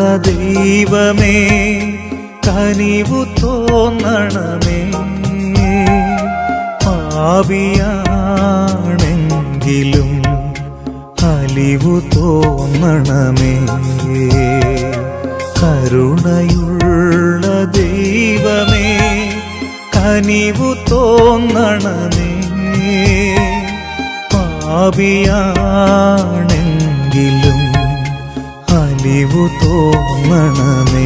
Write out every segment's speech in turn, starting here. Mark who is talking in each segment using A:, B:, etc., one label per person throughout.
A: ദൈവമേ കനിവു തോന്നണമേ പാപിയാണെങ്കിലും അലിവു തോന്നണമേ കരുണയുള്ള ദൈവമേ കനിവു തോന്നണമേ പാപിയാണെങ്കിലും അലിവു തോന്നണമേ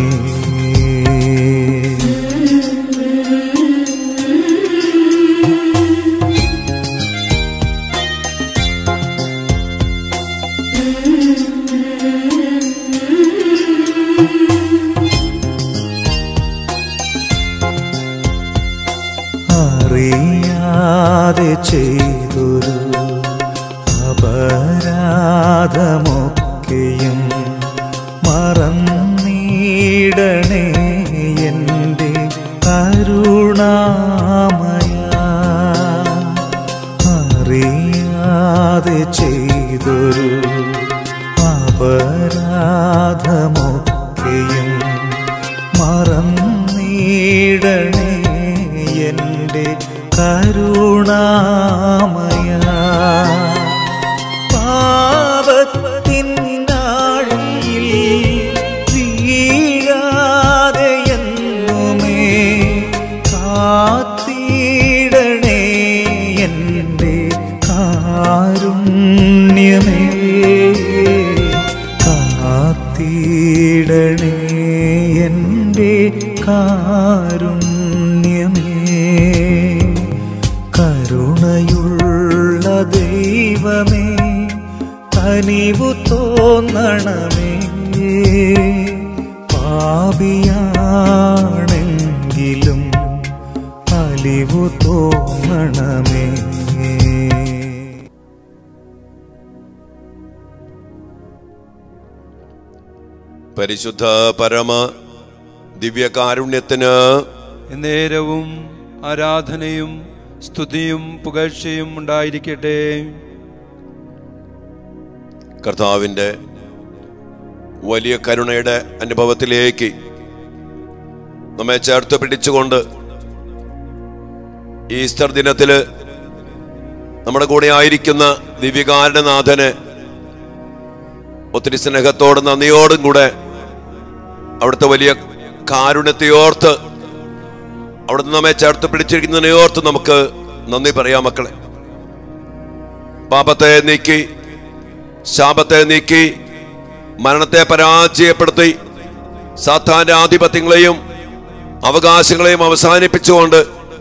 A: അറിയാതെ ചെയ്തൊരു അപരാധമൊക്കെയും മറന്നീടണേ എൻ്റെ കരുണാമയ അറിയാതെ ചെയ്തൊരു അപരാധമൊക്കെയും മറന്നീടണേ എൻ്റെ കരുണാമയ പാപത്തിൻ നാഴിയിൽ വീഴാതെ എന്നുമേ കാത്തിടണേ എൻ്റെ കാരുണ്യമേ കാത്തിടണേ എൻ്റെ കാരുണ്യമേ കരുണയുള്ള ദൈവമേ കനിവു തോന്നണമേ പാപിയാണെങ്കിലും അലിവു തോന്നണമേ
B: പരിശുദ്ധ പരമ ദിവ്യകാരുണ്യത്തിന്
C: നേരവും ആരാധനയും സ്തുതിയും പുകഴ്ചയും ഉണ്ടായിരിക്കട്ടെ
B: കർത്താവിൻ്റെ വലിയ കരുണയുടെ അനുഭവത്തിലേക്ക് നമ്മെ ചേർത്ത് പിടിച്ചുകൊണ്ട് ഈസ്റ്റർ ദിനത്തില് നമ്മുടെ കൂടെ ആയിരിക്കുന്ന ദിവ്യകാരണനാഥന് ഒത്തിരി സ്നേഹത്തോടും നന്ദിയോടും കൂടെ അവിടുത്തെ വലിയ കാരുണ്യത്തെയോർത്ത് അവിടുന്ന് നമ്മെ ചേർത്ത് പിടിച്ചിരിക്കുന്നതിനെയോർത്ത് നമുക്ക് നന്ദി പറയാം മക്കളെ പാപത്തെ നീക്കി ശാപത്തെ നീക്കി മരണത്തെ പരാജയപ്പെടുത്തി സാത്താന്റെ ആധിപത്യങ്ങളെയും അവകാശങ്ങളെയും അവസാനിപ്പിച്ചുകൊണ്ട്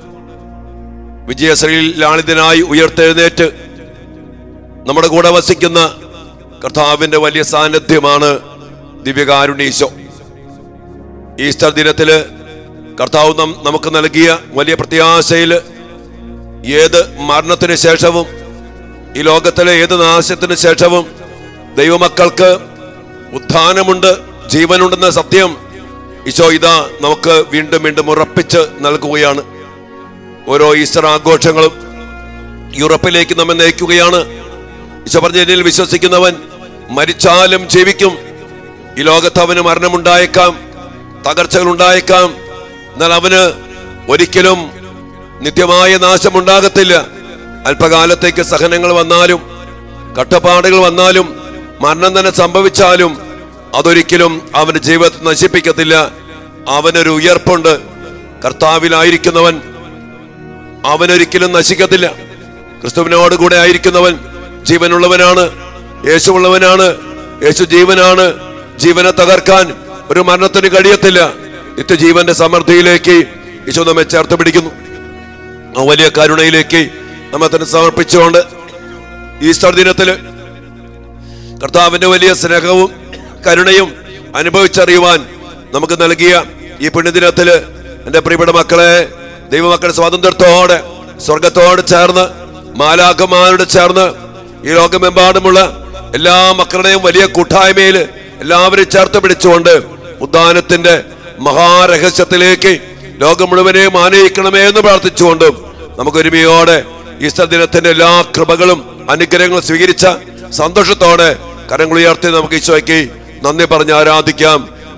B: വിജയശ്രീയിൽ ലാളിതനായി ഉയർത്തെഴുന്നേറ്റ് നമ്മുടെ കൂടെ വസിക്കുന്ന കർത്താവിന്റെ വലിയ സാന്നിധ്യമാണ് ദിവ്യകാരുണീശോ ഈസ്റ്റർ ദിനത്തില് കർത്താവ് നം- നമുക്ക് നൽകിയ വലിയ പ്രത്യാശയില് ഏത് മരണത്തിന് ശേഷവും ഈ ലോകത്തിലെ ഏത് നാശത്തിന് ശേഷവും ദൈവമക്കൾക്ക് ഉത്ഥാനമുണ്ട് ജീവനുണ്ടെന്ന സത്യം ഈശോ ഇതാ നമുക്ക് വീണ്ടും വീണ്ടും ഉറപ്പിച്ച് നൽകുകയാണ് ഓരോ ഈസ്റ്റർ ആഘോഷങ്ങളും യൂറോപ്പിലേക്ക് നമ്മെ നയിക്കുകയാണ് ഈശോ പറഞ്ഞ എന്നിൽ വിശ്വസിക്കുന്നവൻ മരിച്ചാലും ജീവിക്കും ഈ ലോകത്ത് അവന് മരണമുണ്ടായേക്കാം തകർച്ചകൾ ഉണ്ടായേക്കാം എന്നാൽ അവന് ഒരിക്കലും നിത്യമായ നാശമുണ്ടാകത്തില്ല അല്പകാലത്തേക്ക് സഹനങ്ങൾ വന്നാലും കട്ടപ്പാടുകൾ വന്നാലും മരണം തന്നെ സംഭവിച്ചാലും അതൊരിക്കലും അവന്റെ ജീവിതത്തെ നശിപ്പിക്കത്തില്ല അവനൊരു ഉയർപ്പുണ്ട് കർത്താവിലായിരിക്കുന്നവൻ അവനൊരിക്കലും നശിക്കത്തില്ല ക്രിസ്തുവിനോട് കൂടെ ആയിരിക്കുന്നവൻ ജീവനുള്ളവനാണ് യേശുവുള്ളവനാണ് യേശു ജീവനാണ് ജീവനെ തകർക്കാൻ ഒരു മരണത്തിന് കഴിയത്തില്ല നിത്യജീവന്റെ സമൃദ്ധിയിലേക്ക് യേശു നമ്മെ ചേർത്ത് പിടിക്കുന്നു ആ വലിയ കരുണയിലേക്ക് നമ്മെ തന്നെ സമർപ്പിച്ചുകൊണ്ട് ഈസ്റ്റർ ദിനത്തില് കർത്താവിന്റെ വലിയ സ്നേഹവും കരുണയും അനുഭവിച്ചറിയുവാൻ നമുക്ക് നൽകിയ ഈ പുണ്യദിനത്തില് എൻ്റെ പ്രിയപ്പെട്ട മക്കളെ ദൈവമക്കളെ സ്വാതന്ത്ര്യത്തോടെ സ്വർഗത്തോട് ചേർന്ന് മാലാഖമാരോട് ചേർന്ന് ഈ ലോകമെമ്പാടുമുള്ള എല്ലാ മക്കളുടെയും വലിയ കൂട്ടായ്മയിൽ എല്ലാവരും ചേർത്ത് പിടിച്ചുകൊണ്ട് ഉദ്ധാനത്തിന്റെ മഹാരഹസ്യത്തിലേക്ക് ലോകം മുഴുവനെയും ആനയിക്കണമേ എന്ന് പ്രാർത്ഥിച്ചുകൊണ്ടും നമുക്കൊരുമയോടെ ഈസ്റ്റർ ദിനത്തിന്റെ എല്ലാ കൃപകളും അനുഗ്രഹങ്ങളും സ്വീകരിച്ച സന്തോഷത്തോടെ കരങ്ങൾ ഉയർത്തി നമുക്ക് ഈശോയ്ക്ക് നന്ദി പറഞ്ഞ് ആരാധിക്കാം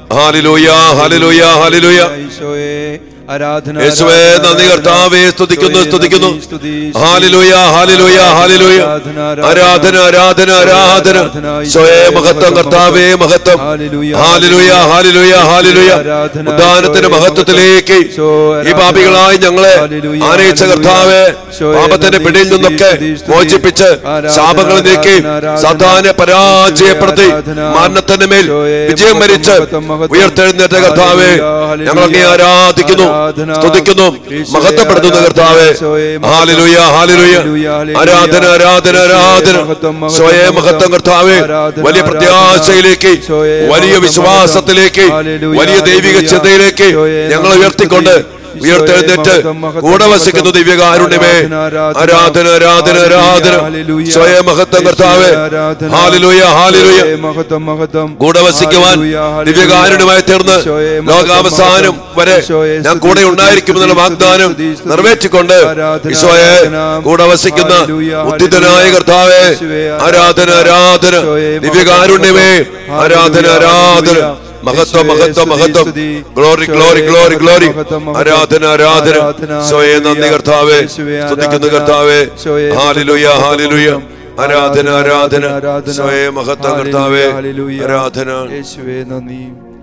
B: ഹാലിലൂയ ഹാലിലൂയ ഹാലിലൂയ
C: ഈശോയെ ആരാധന
B: യേശുവേ നന്ദി കർത്താവേ സ്തുതിക്കുന്നു സ്തുതിക്കുന്നു ഹാലിലൂയ ഹാലിലൂയ ഹാലിലൂയ ആരാധന ആരാധന ആരാധന സ്വയേ മഹത്വം കർത്താവേ മഹത്വം ഹാലിലൂയ ഹാലിലൂയ ഹാലിലൂയ ഉദ്ധാനത്തിന്റെ മഹത്വത്തിലേക്ക് ഈ പാപികളായി ഞങ്ങളെ ആനയിച്ച കർത്താവേ പാപത്തിന്റെ പിടിയിൽ നിന്നൊക്കെ മോചിപ്പിച്ച് ശാപങ്ങൾ നീക്കി സാധാരണ പരാജയപ്പെടുത്തി മരണത്തിന്റെ മേൽ വിജയം വരിച്ച് ഉയർത്തെഴുന്നേറ്റ കർത്താവേ ഞങ്ങൾ അങ്ങേ ആരാധിക്കുന്നു സ്തുതിക്കുന്നു മഹത്വപ്പെടുത്തുന്നു കർത്താവേ ഹാലിലുയ ഹാലിലുയ ആരാധന ആരാധന ആരാധന സ്വയം മഹത്വം കർത്താവേ വലിയ പ്രത്യാശയിലേക്ക് വലിയ വിശ്വാസത്തിലേക്ക് വലിയ ദൈവിക ചിന്തയിലേക്ക് ഞങ്ങൾ ഉയർത്തിക്കൊണ്ട് ഉയർത്തെഴുന്നേറ്റ് കൂടെ വസിക്കുന്ന ദിവ്യകാരുണ്യമേ ആരാധന ആരാധന ആരാധന സ്വയം മഹത്വം കർത്താവേ ഹാലിലുയ ഹാലിലുയ
C: മഹത്വം മഹത്വം
B: കൂടെ വസിക്കുവാൻ ദിവ്യകാരുണ്യമായി തീർന്ന് ലോകാവസാനം വരെ ഞാൻ കൂടെ ഉണ്ടായിരിക്കുമെന്നുള്ള വാഗ്ദാനം നിറവേറ്റിക്കൊണ്ട് ഈശോയെ കൂടെ വസിക്കുന്ന ഉദ്ധിതനായ കർത്താവേ ആരാധന ആരാധന ദിവ്യകാരുണ്യമേ ആരാധന ആരാധന മഹത്വം മഹത്വം മഹത്വം ഗ്ലോറി ഗ്ലോറി ഗ്ലോറി ഗ്ലോറി ആരാധന ആരാധന സ്വയം നന്ദി കർത്താവേ സ്തുതിക്കുന്ന കർത്താവേ ഹാലിലുയ ഹാലിലുയ ആരാധന ആരാധന സ്വയം മഹത്വം കർത്താവേ ആരാധന
C: യേശുവേ നന്ദി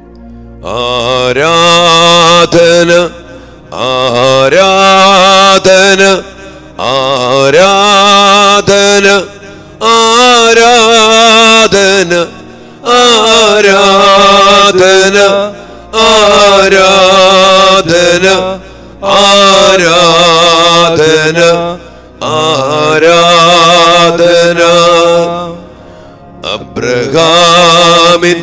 B: ആരാധന ആരാധന ആരാധന ആരാധന ആരാധന ആരാധന ആരാധന ആരാധന അബ്രഹാമിൻ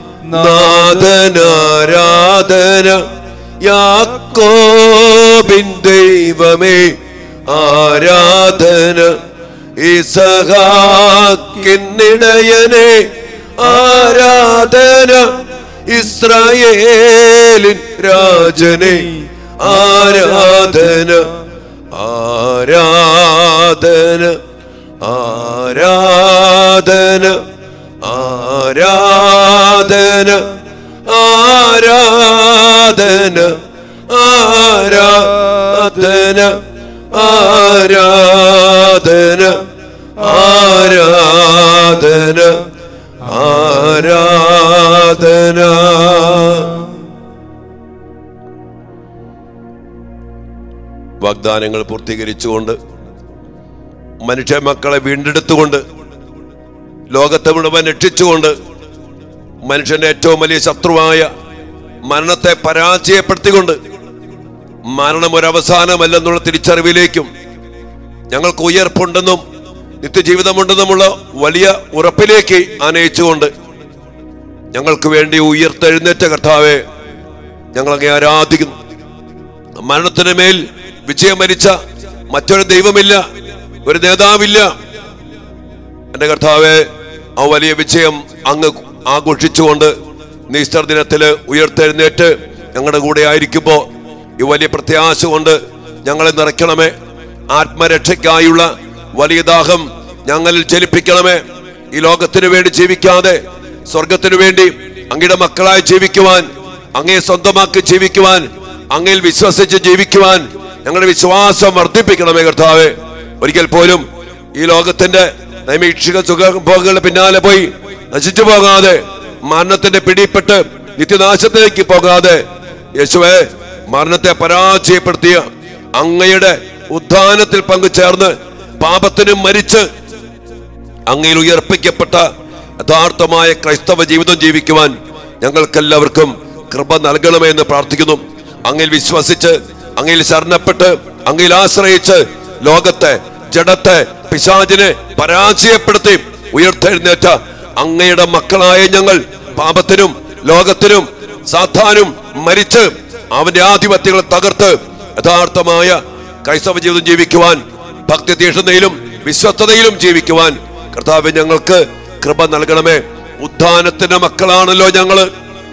B: നാഥനാരാധന യാക്കോബിൻ ദൈവമേ ആരാധന ഇസഹാക്കിന്നിടയനെ ആരാധന ഇസ്രായേലിൻ രാജനെ ആരാധന ആരാധന ആരാധന ആരാധന ആരാധന ആരാധന ആരാധന ആരാധന ആരാധന വാഗ്ദാനങ്ങൾ പൂർത്തീകരിച്ചുകൊണ്ട് മനുഷ്യ മക്കളെ വീണ്ടെടുത്തുകൊണ്ട് ലോകത്തെ മുഴുവൻ രക്ഷിച്ചുകൊണ്ട് മനുഷ്യന്റെ ഏറ്റവും വലിയ ശത്രുവായ മരണത്തെ പരാജയപ്പെടുത്തിക്കൊണ്ട് മരണം ഒരവസാനമല്ലെന്നുള്ള തിരിച്ചറിവിലേക്കും ഞങ്ങൾക്ക് ഉയർപ്പുണ്ടെന്നും നിത്യജീവിതമുണ്ടെന്നുമുള്ള വലിയ ഉറപ്പിലേക്ക് ആനയിച്ചുകൊണ്ട് ഞങ്ങൾക്ക് വേണ്ടി ഉയർത്തെഴുന്നേറ്റ കർത്താവെ ഞങ്ങളങ്ങെ ആരാധിക്കുന്നു മരണത്തിന് മേൽ വിജയം വരിച്ച മറ്റൊരു ദൈവമില്ല ഒരു നേതാവില്ല എന്റെ കർത്താവെ ആ വലിയ വിജയം അങ്ങ് ആഘോഷിച്ചുകൊണ്ട് ഈസ്റ്റർ ദിനത്തില് ഉയർത്തെഴുന്നേറ്റ് ഞങ്ങളുടെ കൂടെ ആയിരിക്കുമ്പോ ഈ വലിയ പ്രത്യാശ കൊണ്ട് ഞങ്ങളെ നിറയ്ക്കണമേ ആത്മരക്ഷയ്ക്കായുള്ള വലിയ ദാഹം ഞങ്ങളിൽ ജലിപ്പിക്കണമേ ഈ ലോകത്തിനു വേണ്ടി ജീവിക്കാതെ സ്വർഗത്തിനു വേണ്ടി അങ്ങയുടെ മക്കളായി ജീവിക്കുവാൻ അങ്ങയെ സ്വന്തമാക്കി ജീവിക്കുവാൻ അങ്ങയിൽ വിശ്വസിച്ച് ജീവിക്കുവാൻ ഞങ്ങളുടെ വിശ്വാസം വർദ്ധിപ്പിക്കണമേ കർത്താവെ ഒരിക്കൽ പോലും ഈ ലോകത്തിന്റെ നൈമീക്ഷിക സുഖഭോഗങ്ങളുടെ പിന്നാലെ പോയി നശിച്ചു പോകാതെ മരണത്തിന്റെ പിടിപ്പെട്ട് നിത്യനാശത്തിലേക്ക് പോകാതെ യേശുവെ മരണത്തെ പരാജയപ്പെടുത്തിയ അങ്ങയുടെ ഉദ്ധാനത്തിൽ പങ്കുചേർന്ന് പാപത്തിനും മരിച്ച് അങ്ങയിൽ ഉയർപ്പിക്കപ്പെട്ട യഥാർത്ഥമായ ക്രൈസ്തവ ജീവിതം ജീവിക്കുവാൻ ഞങ്ങൾക്കെല്ലാവർക്കും കൃപ നൽകണമേ എന്ന് പ്രാർത്ഥിക്കുന്നു അങ്ങിൽ വിശ്വസിച്ച് അങ്ങിൽ ശരണപ്പെട്ട് അങ്ങിൽ ആശ്രയിച്ച് ലോകത്തെ ജഡത്തെ പിശാചിനെ പരാജയപ്പെടുത്തി ഉയർത്തെഴുന്നേറ്റ അങ്ങയുടെ മക്കളായ ഞങ്ങൾ പാപത്തിനും ലോകത്തിനും സാധാനും മരിച്ച് അവന്റെ ആധിപത്യങ്ങളെ തകർത്ത് യഥാർത്ഥമായ ക്രൈസ്തവ ജീവിതം ജീവിക്കുവാൻ ഭക്തി തീഷ്ണതയിലും വിശ്വസ്തതയിലും ജീവിക്കുവാൻ കർത്താവ് ഞങ്ങൾക്ക് കൃപ നൽകണമേ ഉദ്ധാനത്തിന്റെ മക്കളാണല്ലോ ഞങ്ങള്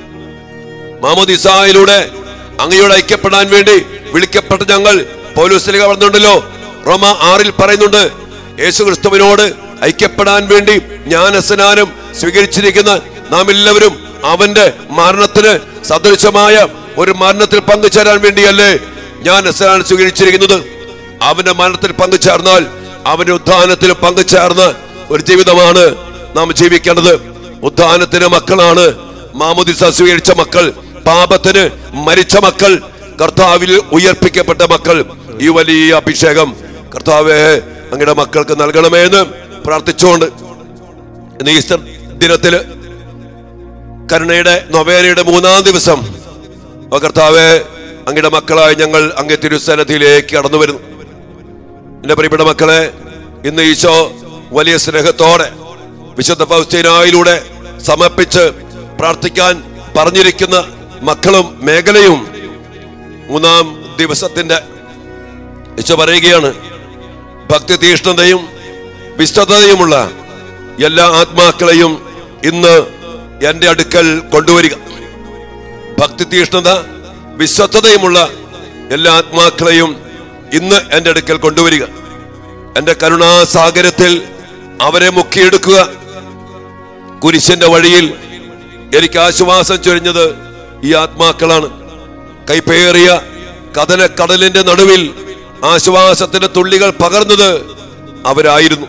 B: മാമോദിസായിലൂടെ അങ്ങയോട് ഐക്യപ്പെടാൻ വേണ്ടി വിളിക്കപ്പെട്ട ഞങ്ങൾ പൗലോസിലേക്ക് പറഞ്ഞുണ്ടല്ലോ റോമ ആറിൽ പറയുന്നുണ്ട് യേശു ക്രിസ്തുവിനോട് ഐക്യപ്പെടാൻ വേണ്ടി ജ്ഞാനസ്നാനം സ്വീകരിച്ചിരിക്കുന്ന നാം എല്ലാവരും അവന്റെ മരണത്തിന് സദൃശമായ ഒരു മരണത്തിൽ പങ്കുചേരാൻ വേണ്ടിയല്ലേ ഞാൻ സ്നാനം സ്വീകരിച്ചിരിക്കുന്നത് അവന്റെ മരണത്തിൽ പങ്കുചേർന്നാൽ അവന്റെ ഉദ്ധാനത്തിൽ പങ്കുചേർന്ന് ഒരു ജീവിതമാണ് നാം ജീവിക്കേണ്ടത് ഉദ്ധാനത്തിന് മക്കളാണ് മാമുദിസ സ്വീകരിച്ച മക്കൾ പാപത്തിന് മരിച്ച മക്കൾ കർത്താവിൽ ഉയർപ്പിക്കപ്പെട്ട മക്കൾ ഈ വലിയ അഭിഷേകം കർത്താവെ അങ്ങയുടെ മക്കൾക്ക് നൽകണമേ എന്ന് പ്രാർത്ഥിച്ചുകൊണ്ട് ഇന്ന് ഈസ്റ്റർ ദിനത്തില് കരുണയുടെ നൊവേനയുടെ മൂന്നാം ദിവസം ഓ കർത്താവെ അങ്ങയുടെ മക്കളായി ഞങ്ങൾ അങ്ങേ തിരുസന്നതിയിലേക്ക് കടന്നു വരുന്നു എന്റെ പ്രിയപ്പെട്ട മക്കളെ ഇന്ന് ഈശോ വലിയ സ്നേഹത്തോടെ വിശുദ്ധ ഫൗസ്റ്റീനായിലൂടെ സമർപ്പിച്ച് പ്രാർത്ഥിക്കാൻ പറഞ്ഞിരിക്കുന്ന മക്കളും മേഖലയും മൂന്നാം ദിവസത്തിന്റെ ഈശോ പറയുകയാണ് ഭക്തി തീഷ്ണതയും വിശ്വതയുമുള്ള എല്ലാ ആത്മാക്കളെയും ഇന്ന് എന്റെ അടുക്കൽ കൊണ്ടുവരിക ഭക്തി തീഷ്ണത വിശ്വസ്തതയുമുള്ള എല്ലാ ആത്മാക്കളെയും ഇന്ന് എന്റെ അടുക്കൽ കൊണ്ടുവരിക എന്റെ കരുണാസാഗരത്തിൽ അവരെ മുക്കിയെടുക്കുക കുരിശന്റെ വഴിയിൽ എനിക്ക് ആശ്വാസം ചൊരിഞ്ഞത് ഈ ആത്മാക്കളാണ് കൈപ്പേറിയ കഥന കടലിന്റെ നടുവിൽ ആശ്വാസത്തിന്റെ തുള്ളികൾ പകർന്നത് അവരായിരുന്നു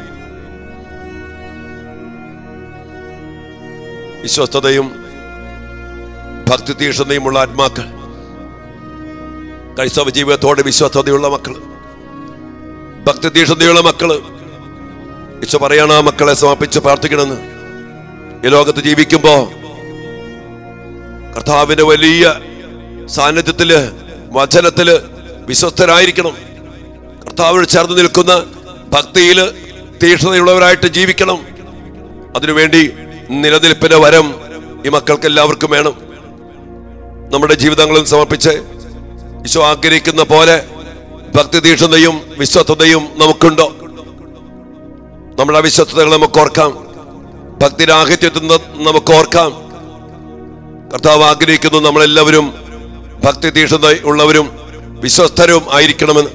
B: വിശ്വസ്തതയും ഭക്തി തീഷ്ണതയുമുള്ള ആത്മാക്കൾ ക്രൈസ്തവ ജീവിതത്തോടെ വിശ്വസ്തതയുള്ള മക്കൾ ഭക്തി തീഷ്ണതയുള്ള മക്കള് ഈശോ പറയാണ് ആ മക്കളെ സമർപ്പിച്ച് പ്രാർത്ഥിക്കണമെന്ന് ഈ ലോകത്ത് ജീവിക്കുമ്പോ കർത്താവിന്റെ വലിയ സാന്നിധ്യത്തില് വചനത്തില് വിശ്വസ്തരായിരിക്കണം കർത്താവിനോട് ചേർന്ന് നിൽക്കുന്ന ഭക്തിയില് തീഷ്ണതയുള്ളവരായിട്ട് ജീവിക്കണം അതിനുവേണ്ടി നിലനിൽപ്പിന്റെ വരം ഈ മക്കൾക്ക് എല്ലാവർക്കും വേണം നമ്മുടെ ജീവിതങ്ങളും സമർപ്പിച്ച് ഈശോ ആഗ്രഹിക്കുന്ന പോലെ ഭക്തി തീഷ്ണതയും വിശ്വസ്തതയും നമുക്കുണ്ടോ നമ്മുടെ അവിശ്വസ്തതകൾ നമുക്ക് ഓർക്കാം ഭക്തിരാഹിത്യത്തിൽ നിന്ന് നമുക്ക് ഓർക്കാം കർത്താവ് ആഗ്രഹിക്കുന്നു നമ്മളെല്ലാവരും ഭക്തി തീഷ്ണത ഉള്ളവരും വിശ്വസ്തരും ആയിരിക്കണമെന്ന്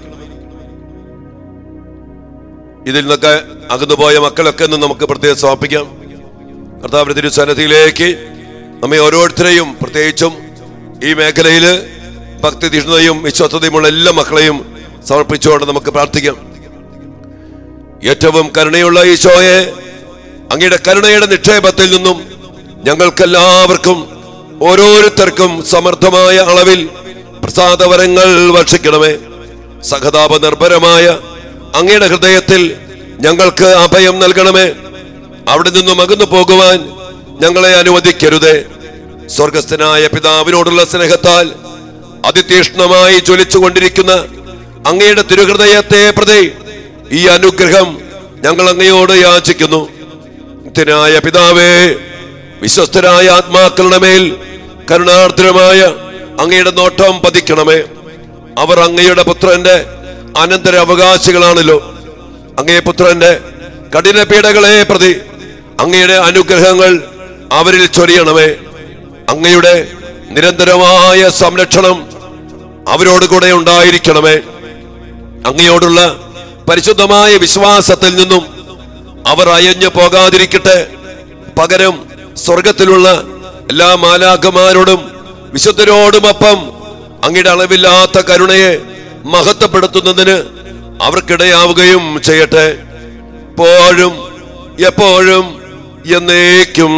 B: ഇതിൽ നിന്നൊക്കെ അകന്നുപോയ മക്കളൊക്കെ ഒന്ന് നമുക്ക് പ്രത്യേകം സമർപ്പിക്കാം കർത്താവിന്റെ തിരുസന്നതിയിലേക്ക് നമ്മെ ഓരോരുത്തരെയും പ്രത്യേകിച്ചും ഈ മേഖലയിൽ ഭക്തി തീഷ്ണതയും വിശ്വസ്തതയുമുള്ള എല്ലാ മക്കളെയും സമർപ്പിച്ചുകൊണ്ട് നമുക്ക് പ്രാർത്ഥിക്കാം ഏറ്റവും കരുണയുള്ള ഈശോയെ അങ്ങയുടെ കരുണയുടെ നിക്ഷേപത്തിൽ നിന്നും ഞങ്ങൾക്കെല്ലാവർക്കും ഓരോരുത്തർക്കും സമർത്ഥമായ അളവിൽ പ്രസാദവരങ്ങൾ വർഷിക്കണമേ സഹതാപ നിർഭരമായ അങ്ങയുടെ ഹൃദയത്തിൽ ഞങ്ങൾക്ക് അഭയം നൽകണമേ അവിടെ നിന്നും അകന്നു പോകുവാൻ ഞങ്ങളെ അനുവദിക്കരുതേ സ്വർഗസ്ഥനായ പിതാവിനോടുള്ള സ്നേഹത്താൽ അതിതീഷ്ണമായി ജ്വലിച്ചുകൊണ്ടിരിക്കുന്ന അങ്ങയുടെ തിരുഹൃദയത്തെ പ്രതി ഈ അനുഗ്രഹം ഞങ്ങൾ അങ്ങയോട് യാചിക്കുന്നു നിത്യനായ പിതാവേ വിശ്വസ്തരായ ആത്മാക്കളുടെ മേൽ കരുണാർദ്രമായ അങ്ങയുടെ നോട്ടം പതിക്കണമേ അവർ അങ്ങയുടെ പുത്രന്റെ അനന്തര അവകാശികളാണല്ലോ അങ്ങേ പുത്രന്റെ കഠിന പീഡകളെ പ്രതി അങ്ങയുടെ അനുഗ്രഹങ്ങൾ അവരിൽ ചൊരിയണമേ അങ്ങയുടെ നിരന്തരമായ സംരക്ഷണം അവരോട് കൂടെ ഉണ്ടായിരിക്കണമേ അങ്ങയോടുള്ള പരിശുദ്ധമായ വിശ്വാസത്തിൽ നിന്നും അവർ അയഞ്ഞു പോകാതിരിക്കട്ടെ പകരം സ്വർഗത്തിലുള്ള എല്ലാ മാലാഖമാരോടും വിശുദ്ധരോടുമൊപ്പം അങ്ങയുടെ അളവില്ലാത്ത കരുണയെ മഹത്വപ്പെടുത്തുന്നതിന് അവർക്കിടയാവുകയും ചെയ്യട്ടെ എപ്പോഴും എപ്പോഴും എന്നേക്കും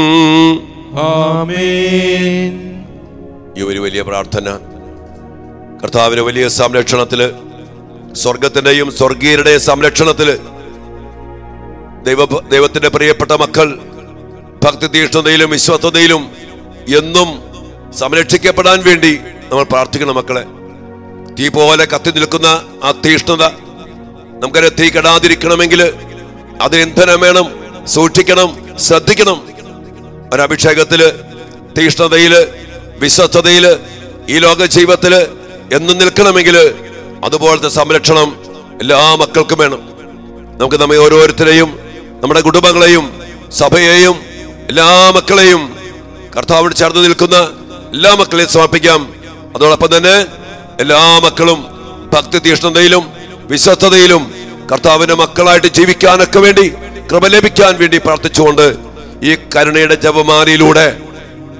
C: ആമേൻ
B: ഈ ഒരു വലിയ പ്രാർത്ഥന കർത്താവിന്റെ വലിയ സംരക്ഷണത്തില് സ്വർഗത്തിന്റെയും സ്വർഗീയരുടെയും സംരക്ഷണത്തില് ദൈവ ദൈവത്തിന്റെ പ്രിയപ്പെട്ട മക്കൾ ഭക്തി തീഷ്ണതയിലും വിശ്വസ്തതയിലും എന്നും സംരക്ഷിക്കപ്പെടാൻ വേണ്ടി നമ്മൾ പ്രാർത്ഥിക്കണം മക്കളെ തീ പോലെ കത്തി നിൽക്കുന്ന ആ തീഷ്ണത നമുക്കതിനെ തീ കെടാതിരിക്കണമെങ്കിൽ അതിന് ഇന്ധനം വേണം സൂക്ഷിക്കണം ശ്രദ്ധിക്കണം ഒരഭിഷേകത്തില് തീഷ്ണതയില് വിശ്വസ്തതയില് ഈ ലോക ജീവിതത്തില് എന്നും നിൽക്കണമെങ്കിൽ അതുപോലത്തെ സംരക്ഷണം എല്ലാ മക്കൾക്കും വേണം നമുക്ക് നമ്മെ ഓരോരുത്തരെയും നമ്മുടെ കുടുംബങ്ങളെയും സഭയെയും എല്ലാ മക്കളെയും കർത്താവിന് ചേർന്ന് നിൽക്കുന്ന എല്ലാ മക്കളെയും സമർപ്പിക്കാം അതോടൊപ്പം തന്നെ എല്ലാ മക്കളും ഭക്തി തീഷ്ണതയിലും വിശ്വസ്തതയിലും കർത്താവിന്റെ മക്കളായിട്ട് ജീവിക്കാനൊക്കെ വേണ്ടി കൃപ ലഭിക്കാൻ വേണ്ടി പ്രാർത്ഥിച്ചുകൊണ്ട് ഈ കരുണയുടെ ജപമാലയിലൂടെ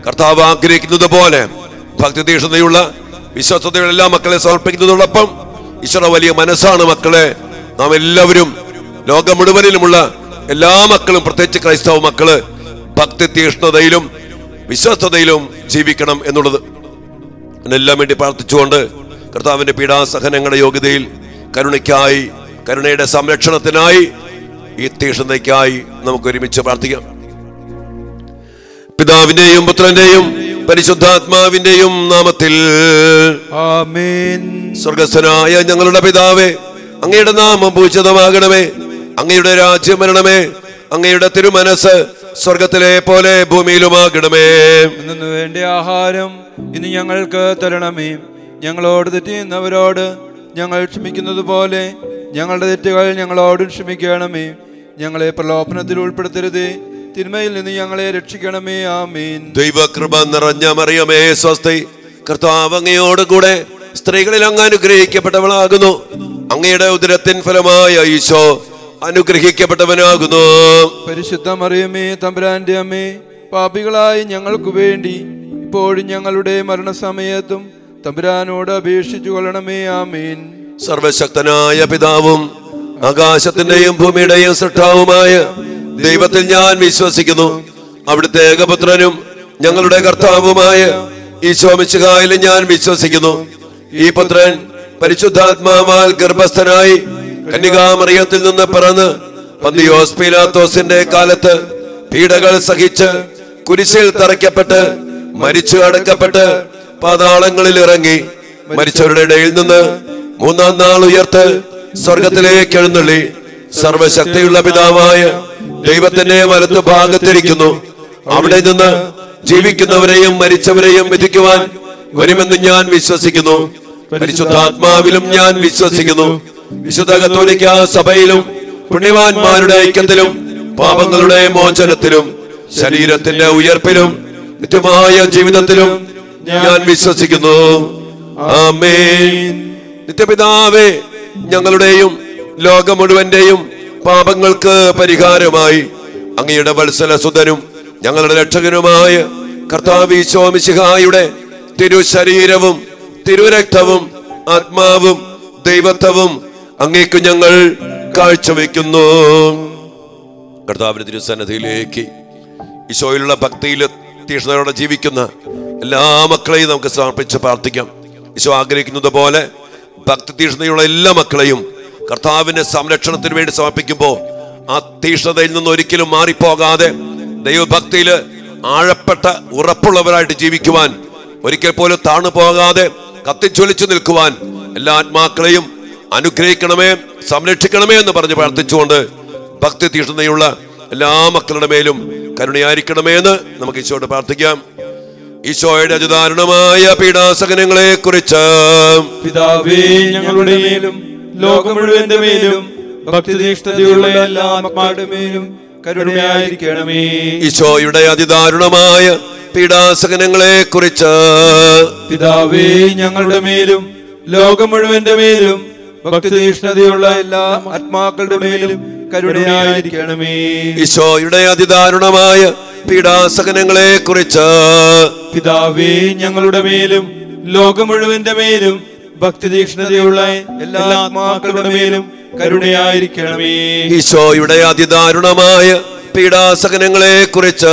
B: കർത്താവ് ആഗ്രഹിക്കുന്നത് പോലെ ഭക്തി തീഷ്ണതയുള്ള വിശ്വസ്തതയുള്ള എല്ലാ മക്കളെ സമർപ്പിക്കുന്നതോടൊപ്പം ഈശ്വര വലിയ മനസ്സാണ് മക്കളെ നാം എല്ലാവരും ലോകം മുഴുവനിലുമുള്ള എല്ലാ മക്കളും പ്രത്യേകിച്ച് ക്രൈസ്തവ മക്കള് ഭക്തി തീഷ്ണതയിലും വിശ്വസ്തതയിലും ജീവിക്കണം എന്നുള്ളത് അതിനെല്ലാം വേണ്ടി പ്രാർത്ഥിച്ചുകൊണ്ട് കർത്താവിന്റെ പീഡാസഹനങ്ങളുടെ യോഗ്യതയിൽ കരുണയ്ക്കായി കരുണയുടെ സംരക്ഷണത്തിനായി ഈ തീഷ്ണതയ്ക്കായി നമുക്ക് ഒരുമിച്ച് പ്രാർത്ഥിക്കാം പിതാവിന്റെയും പുത്രന്റെയും പരിശുദ്ധാത്മാവിന്റെയും നാമത്തിൽ
C: ആമേൻ
B: സ്വർഗസ്ഥനായ ഞങ്ങളുടെ പിതാവേ അങ്ങയുടെ നാമം പൂജിതമാകണമേ അങ്ങയുടെ രാജ്യം വരണമേ അങ്ങയുടെ തിരുമനസ് സ്വർഗത്തിലെ പോലെ ഭൂമിയിലുമാകണമേ
C: ഇന്നു വേണ്ട ആഹാരം ഇനി ഞങ്ങൾക്ക് തരണമേ ഞങ്ങളോട് തെറ്റിയുന്നവരോട് ഞങ്ങൾ ക്ഷമിക്കുന്നത് പോലെ ഞങ്ങളുടെ തെറ്റുകൾ ഞങ്ങളോടും ക്ഷമിക്കണമേ ഞങ്ങളെ പ്രലോഭനത്തിൽ ഉൾപ്പെടുത്തരുതേ തിന്മയിൽ നിന്ന് ഞങ്ങളെ രക്ഷിക്കണമേ ആമേൻ
B: ദൈവകൃപ നിറഞ്ഞ മറിയമേ സ്വസ്തി കർത്താവ് അങ്ങയോട് കൂടെ സ്ത്രീകളിൽ അങ്ങ് അനുഗ്രഹിക്കപ്പെട്ടവളാകുന്നു അങ്ങയുടെ ഉദരത്തിൻ ഫലമായ ഈശോ അനുഗ്രഹിക്കപ്പെട്ടവനാകുന്നു
C: പരിശുദ്ധ മറിയമേ തമ്പുരാന്റെ അമ്മേ പാപികളായി ഞങ്ങൾക്ക് വേണ്ടി ഇപ്പോഴും ഞങ്ങളുടെ മരണസമയത്തും തമ്പുരാനോട് അപേക്ഷിച്ചു കൊള്ളണമേ ആമേൻ
B: സർവശക്തനായ പിതാവും ആകാശത്തിന്റെയും ഭൂമിയുടെയും സൃഷ്ടാവുമായ ദൈവത്തിൽ ഞാൻ വിശ്വസിക്കുന്നു അവിടുത്തെ ഏകപുത്രനും ഞങ്ങളുടെ കർത്താവുമായ ഈശോമിശുകായിലും ഞാൻ വിശ്വസിക്കുന്നു ഈ പുത്രൻ പരിശുദ്ധാത്മാവാൽ ഗർഭസ്ഥനായി കന്യകാമറിയത്തിൽ നിന്ന് പിറന്ന് പന്തിയോസ് പീലാത്തോസിന്റെ കാലത്ത് പീഡകൾ സഹിച്ച് കുരിശിൽ തറയ്ക്കപ്പെട്ട് മരിച്ചു അടക്കപ്പെട്ട് പാതാളങ്ങളിൽ ഇറങ്ങി മരിച്ചവരുടെ ഇടയിൽ നിന്ന് മൂന്നാം നാൾ ഉയർത്ത് സ്വർഗത്തിലേക്ക് എഴുന്നള്ളി സർവശക്തിയുള്ള പിതാവായ ദൈവത്തിന്റെ വലത്തു ഭാഗത്തിരിക്കുന്നു അവിടെ നിന്ന് ജീവിക്കുന്നവരെയും മരിച്ചവരെയും വിധിക്കുവാൻ വരുമെന്ന് ഞാൻ വിശ്വസിക്കുന്നു പരിശുദ്ധാത്മാവിലും ഞാൻ വിശ്വസിക്കുന്നു വിശുദ്ധ കത്തോലിക്ക സഭയിലും പുണ്യവാന്മാരുടെ ഐക്യത്തിലും പാപങ്ങളുടെ മോചനത്തിലും ശരീരത്തിന്റെ ഉയർപ്പിലും നിത്യമായ ജീവിതത്തിലും ഞാൻ വിശ്വസിക്കുന്നു ആമേൻ നിത്യപിതാവേ ഞങ്ങളുടെയും ലോകം മുഴുവന്റെയും പാപങ്ങൾക്ക് പരിഹാരമായി അങ്ങയുടെ വത്സലസുതനും ഞങ്ങളുടെ രക്ഷകനുമായ കർത്താവീശോമിശിഹായുടെ തിരുശരീരവും തിരുരക്തവും ആത്മാവും ദൈവത്വവും അങ്ങേക്ക് ഞങ്ങൾ കാഴ്ചവെക്കുന്നു കർത്താവിന്റെ തിരുസന്നധിയിലേക്ക് ഈശോയിലുള്ള ഭക്തിയിൽ തീഷ്ണതയോടെ ജീവിക്കുന്ന എല്ലാ മക്കളെയും നമുക്ക് സമർപ്പിച്ച് പ്രാർത്ഥിക്കാം ഈശോ ആഗ്രഹിക്കുന്നത് പോലെ ഭക്തി തീഷ്ണതയുള്ള എല്ലാ മക്കളെയും കർത്താവിന്റെ സംരക്ഷണത്തിന് വേണ്ടി സമർപ്പിക്കുമ്പോൾ ആ തീഷ്ണതയിൽ നിന്ന് ഒരിക്കലും മാറിപ്പോകാതെ ദൈവഭക്തിയിൽ ആഴപ്പെട്ട ഉറപ്പുള്ളവരായിട്ട് ജീവിക്കുവാൻ ഒരിക്കൽ പോലും താണു പോകാതെ കത്തിച്ചൊലിച്ചു നിൽക്കുവാൻ എല്ലാ ആത്മാക്കളെയും അനുഗ്രഹിക്കണമേ സംരക്ഷിക്കണമേ എന്ന് പറഞ്ഞ് പ്രാർത്ഥിച്ചുകൊണ്ട് ഭക്തി തീഷ്ണതയുള്ള എല്ലാ മക്കളുടെ മേലും കരുണയായിരിക്കണമേ എന്ന് നമുക്ക് ഈശോയോട് പ്രാർത്ഥിക്കാം ഈശോയുടെ അതിദാരുണമായ പീഡാസകനങ്ങളെ കുറിച്ച്
C: പിതാവേ ഞങ്ങളുടെ മേലും ലോകം മുഴുവന്റെ മേലും ഭക്തിനിഷ്ഠതയുള്ള എല്ലാ ആത്മാരുടെ മേലും കരുണയായിരിക്കണമേ
B: ഈശോയുടെ അതിദാരുണമായ പീഡാസകനങ്ങളെ കുറിച്ച്
C: പിതാവേ ഞങ്ങളുടെ മേലും ലോകം മുഴുവന്റെ മേലും ഭക്തിനിഷ്ഠതയുള്ള എല്ലാ ആത്മാക്കളുടെ മേലും കരുണയായിരിക്കണമേ
B: ഈശോയുടെ അതിദാരുണമായ പീഡാസകനങ്ങളെ കുറിച്ച്
C: പിതാവേ ഞങ്ങളുടെ മേലും ലോകം മുഴുവന്റെ മേലും ഭക്തിതീക്ഷ്ണതയുള്ള എല്ലാ ആത്മാക്കളുടെ മേലും കരുണയായിരിക്കണമേ
B: ഈശോയുടെ അതിദാരുണമായ പീഡാസകനങ്ങളെ കുറിച്ച്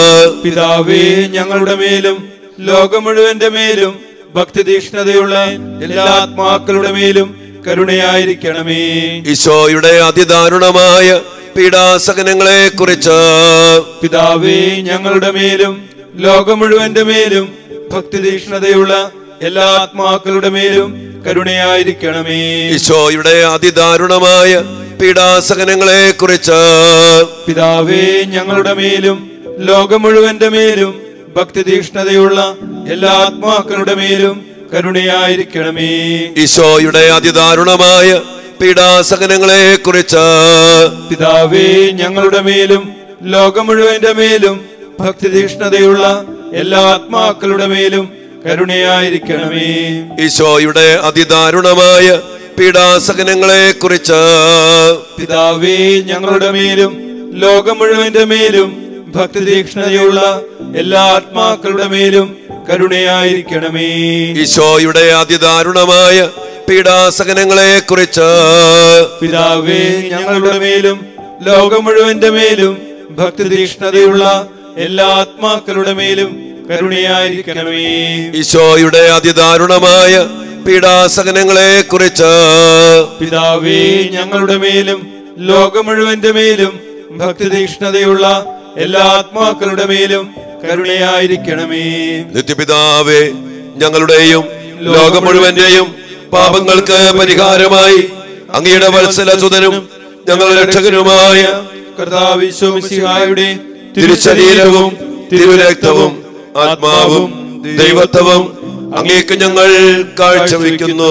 C: പിതാവേ ഞങ്ങളുടെ മേലും ലോകം മുഴുവന്റെ മേലും ഭക്തിതീക്ഷ്ണതയുള്ള എല്ലാ ആത്മാക്കളുടെ മേലും കരുണയായിരിക്കണമേ
B: ഈശോയുടെ അതിദാരുണമായ പീഡാസകനങ്ങളെ കുറിച്ച്
C: പിതാവേ ഞങ്ങളുടെ മേലും ലോകം മുഴുവന്റെ മേലും ഭക്തിതീക്ഷ്ണതയുള്ള എല്ലാ ആത്മാക്കളുടെ മേലും കരുണയായിരിക്കണമേ
B: ഈശോയുടെ അതിദാരുണമായ പീഡാസകനങ്ങളെ കുറിച്ച്
C: പിതാവേ ഞങ്ങളുടെ മേലും ലോകം മുഴുവന്റെ മേലും ഭക്തിതീക്ഷ്ണതയുള്ള എല്ലാ ആത്മാക്കളുടെ മേലും കരുണയായിരിക്കണമേ
B: ഈശോയുടെ അതിദാരുണമായ പീഡാസകനങ്ങളെ കുറിച്ച്
C: പിതാവേ ഞങ്ങളുടെ മേലും ലോകം മുഴുവന്റെ മേലും ഭക്തിതീക്ഷ്ണതയുള്ള എല്ലാ ആത്മാക്കളുടെ മേലും കരുണയായിരിക്കണമേ
B: ഈശോയുടെ അതിദാരുണമായ പീഡാസകനങ്ങളെ കുറിച്ച്
C: പിതാവേ ഞങ്ങളുടെ മേലും ലോകം മുഴുവന്റെ മേലും ഭക്തി തീക്ഷ്ണതയുള്ള എല്ലാ ആത്മാക്കളുടെ മേലും കരുണയായിരിക്കണമേ
B: ഈശോയുടെ അതിദാരുണമായ പീഡാസകനങ്ങളെ കുറിച്ച്
C: പിതാവേ ഞങ്ങളുടെ മേലും ലോകം മുഴുവന്റെ മേലും ഭക്തി തീക്ഷ്ണതയുള്ള എല്ലാ ആത്മാക്കളുടെ മേലും കരുണയായിരിക്കണമേ
B: ഈശോയുടെ അതിദാരുണമായ പീഡാസകനങ്ങളെ കുറിച്ച്
C: പിതാവേ ഞങ്ങളുടെ മേലും ലോകം മുഴുവന്റെ മേലും ഭക്തി തീക്ഷ്ണതയുള്ള എല്ലാ ആത്മാക്കളുടെ മേലും കരുണയായിരിക്കണമേ
B: നിത്യപിതാവേ ഞങ്ങളുടെയും ലോകം മുഴുവന്റെയും പാപങ്ങൾക്ക് പരിഹാരമായി അങ്ങയുടെ വത്സലസുതനും ഞങ്ങളുടെ രക്ഷകനുമായ
C: കർത്താവിശ്വമിസിഹായുടെ
B: തിരുശരീരവും തിരുരക്തവും ആത്മാവും ദൈവത്വവും അങ്ങേക്ക് ഞങ്ങൾ കാഴ്ചവെക്കുന്നു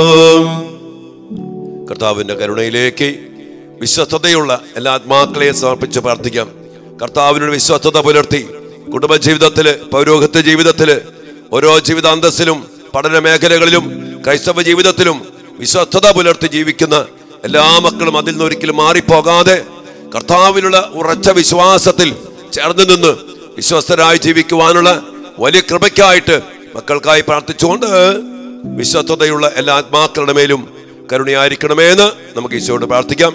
B: കർത്താവിന്റെ കരുണയിലേക്ക് വിശ്വസ്തതയുള്ള എല്ലാ ആത്മാക്കളെയും സമർപ്പിച്ച് പ്രാർത്ഥിക്കാം കർത്താവിനോട് വിശ്വസ്തത പുലർത്തി കുടുംബജീവിതത്തില് പൗരോഹിത്യ ജീവിതത്തില് ഓരോ ജീവിതാന്തസ്സിലും പഠന മേഖലകളിലും ക്രൈസ്തവ ജീവിതത്തിലും വിശ്വസ്തത പുലർത്തി ജീവിക്കുന്ന എല്ലാ മക്കളും അതിൽ നിന്ന് ഒരിക്കലും മാറിപ്പോകാതെ കർത്താവിനുള്ള ഉറച്ച വിശ്വാസത്തിൽ ചേർന്ന് നിന്ന് വിശ്വസ്തരായി ജീവിക്കുവാനുള്ള വലിയ കൃപയ്ക്കായിട്ട് മക്കൾക്കായി പ്രാർത്ഥിച്ചുകൊണ്ട് വിശ്വസ്തതയുള്ള എല്ലാ ആത്മാക്കളുടെ മേലും കരുണയായിരിക്കണമേ എന്ന് നമുക്ക് ഈശോയോട് പ്രാർത്ഥിക്കാം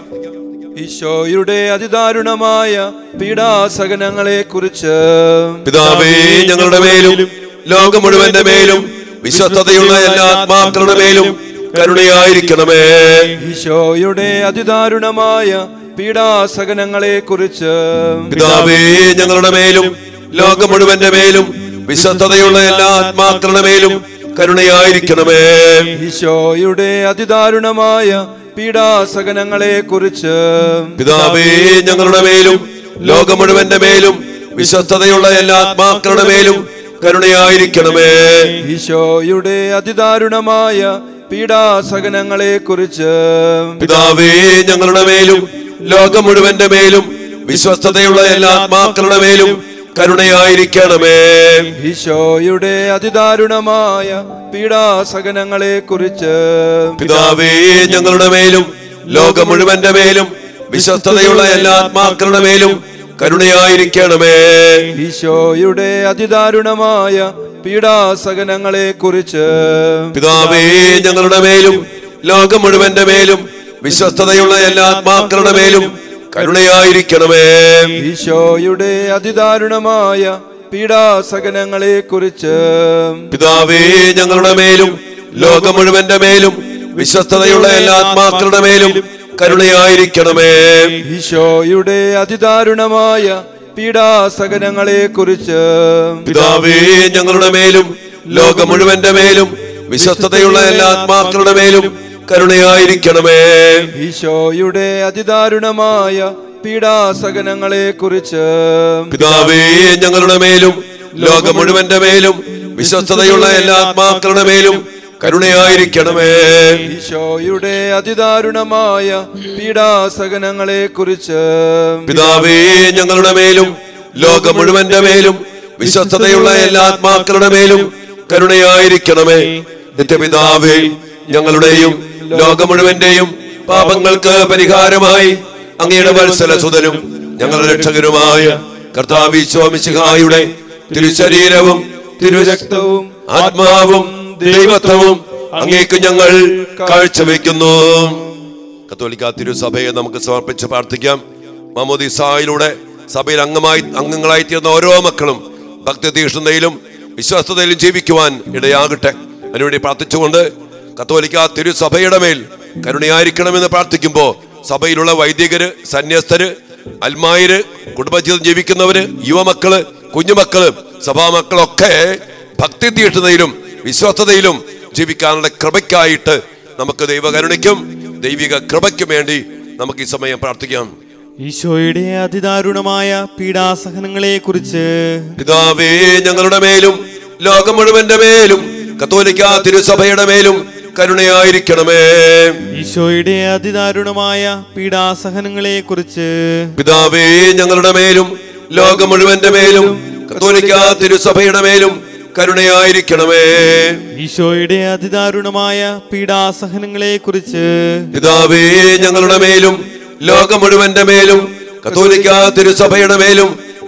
C: ഈശോയുടെ അതിദാരുണമായ പീഡാസകനങ്ങളെ കുറിച്ച്
B: പിതാവേ ഞങ്ങളുടെ മേലും ലോകം മുഴുവന്റെ മേലും വിശ്വസ്തതയുള്ള എല്ലാ ആത്മാക്കളുടെ മേലും കരുണയായിരിക്കണമേ
C: ഈശോയുടെ അതിദാരുണമായ പീഡാസകനങ്ങളെ കുറിച്ച്
B: പിതാവേ ഞങ്ങളുടെ മേലും ലോകം മുഴുവന്റെ മേലും വിശ്വസ്തതയുള്ള എല്ലാ ആത്മാക്കളുടെ മേലും കരുണയായിരിക്കണമേ
C: ഈശോയുടെ അതിദാരുണമായ പീഡാസകനങ്ങളെ കുറിച്ച്
B: പിതാവേ ഞങ്ങളുടെ മേലും ലോകം മുഴുവന്റെ മേലും വിശ്വസ്തതയുള്ള എല്ലാ ആത്മാക്കളുടെ മേലും കരുണയായിരിക്കണമേ
C: ഈശോയുടെ അതിദാരുണമായ പീഡാസകനങ്ങളെ കുറിച്ച്
B: പിതാവേ ഞങ്ങളുടെ മേലും ലോകം മുഴുവന്റെ മേലും വിശ്വസ്തതയുള്ള എല്ലാ ആത്മാക്കളുടെ മേലും കരുണയായിരിക്കണമേ
C: ഈശോയുടെ അതിദാരുണമായ പീഡാസകനങ്ങളെ കുറിച്ച്
B: പിതാവേ ഞങ്ങളുടെ മേലും ലോകം മുഴുവന്റെ മേലും വിശ്വസ്തതയുള്ള എല്ലാ ആത്മാക്കളുടെ മേലും കരുണയായിരിക്കണമേ
C: ഈശോയുടെ അതിദാരുണമായ പീഡാസകനങ്ങളെ കുറിച്ച്
B: പിതാവേ ഞങ്ങളുടെ മേലും ലോകം മുഴുവന്റെ മേലും വിശ്വസ്തതയുള്ള എല്ലാ ആത്മാക്കളുടെ മേലും കരുണയായിരിക്കണമേ
C: ഈശോയുടെ അതിദാരുണമായ പീഡാസകനങ്ങളെ കുറിച്ച്
B: പിതാവേ ഞങ്ങളുടെ മേലും ലോകം മുഴുവന്റെ മേലും വിശ്വസ്തതയുള്ള എല്ലാ ആത്മാക്കളുടെ മേലും കരുണയായിരിക്കണമേ
C: ഈശോയുടെ അതിദാരുണമായ പീഡാസകനങ്ങളെ കുറിച്ച്
B: പിതാവേ ഞങ്ങളുടെ മേലും ലോകം മുഴുവന്റെ മേലും വിശ്വസ്തതയുള്ള എല്ലാ ആത്മാക്കളുടെ മേലും കരുണയായിരിക്കണമേ
C: ഈശോയുടെ അതിദാരുണമായ പീഡാസകനങ്ങളെ കുറിച്ച്
B: പിതാവേ ഞങ്ങളുടെ മേലും ലോകം മുഴുവന്റെ മേലും വിശ്വസ്തതയുള്ള എല്ലാ ആത്മാക്കളുടെ മേലും കരുണയായിരിക്കണമേ
C: ഈശോയുടെ അതിദാരുണമായ പീഡാസകനങ്ങളെ കുറിച്ച്
B: പിതാവേ ഞങ്ങളുടെ മേലും ലോകം മുഴുവന്റെ മേലും വിശ്വസ്തതയുള്ള എല്ലാ ആത്മാക്കളുടെ മേലും കരുണയായിരിക്കണമേ നിത്യപിതാവേ ഞങ്ങളുടെയും ലോകം മുഴുവന്റെയും പാപങ്ങൾക്ക് പരിഹാരമായി അങ്ങയുടെ വത്സലസുതനും ഞങ്ങളുടെ രക്ഷകനുമായ കർത്താവിശ്വാമിശിഹായുടെ തിരുശരീരവും തിരുരക്തവും ആത്മാവും ദൈവത്വവും അങ്ങേക്ക് ഞങ്ങൾ കാഴ്ചവെക്കുന്നു കത്തോലിക്ക തിരുസഭയെ നമുക്ക് സമർപ്പിച്ച് പ്രാർത്ഥിക്കാം മമോദിസായിലൂടെ സഭയിൽ അംഗമായി അംഗങ്ങളായി തീർന്ന ഓരോ മക്കളും ഭക്തി തീഷ്ണതയിലും വിശ്വാസതയിലും ജീവിക്കുവാൻ ഇടയാകട്ടെ അതിനുവേണ്ടി പ്രാർത്ഥിച്ചുകൊണ്ട് കത്തോലിക്ക തിരുസഭയുടെ മേൽ കരുണയായിരിക്കണമെന്ന് പ്രാർത്ഥിക്കുമ്പോൾ സഭയിലുള്ള വൈദികര് സന്യസ്തര് അൽമായര് കുടുംബജീവിതം ജീവിക്കുന്നവര് യുവമക്കള് കുഞ്ഞുമക്കള് സഭാമക്കളൊക്കെ ഭക്തി തീഷ്ണതയിലും വിശ്വസ്തതയിലും ജീവിക്കാനുള്ള കൃപയ്ക്കായിട്ട് നമുക്ക് ദൈവകരുണയ്ക്കും ദൈവിക കൃപയ്ക്കും വേണ്ടി നമുക്ക് ഈ സമയം പ്രാർത്ഥിക്കാം
D: ഈശോയുടെ അതിദാരുണമായ പീഡാസഹനങ്ങളെ കുറിച്ച്
B: പിതാവേ ഞങ്ങളുടെ മേലും ലോകം മുഴുവന്റെ മേലും കത്തോലിക്ക തിരുസഭയുടെ മേലും കരുണയായിരിക്കണമേ
D: ഈശോയുടെ അതിദാരുണമായ പീഡാസഹനങ്ങളെ കുറിച്ച്
B: പിതാവേ ഞങ്ങളുടെ മേലും ലോകം മുഴുവന്റെ മേലും കത്തോലിക്ക തിരുസഭയുടെ മേലും കരുണയായിരിക്കണമേ
D: ഈശോയുടെ അതിദാരുണമായ പീഡാസഹനങ്ങളെ കുറിച്ച്
B: പിതാവേ ഞങ്ങളുടെ മേലും ലോകം മുഴുവന്റെ മേലും കത്തോലിക്ക തിരുസഭയുടെ മേലും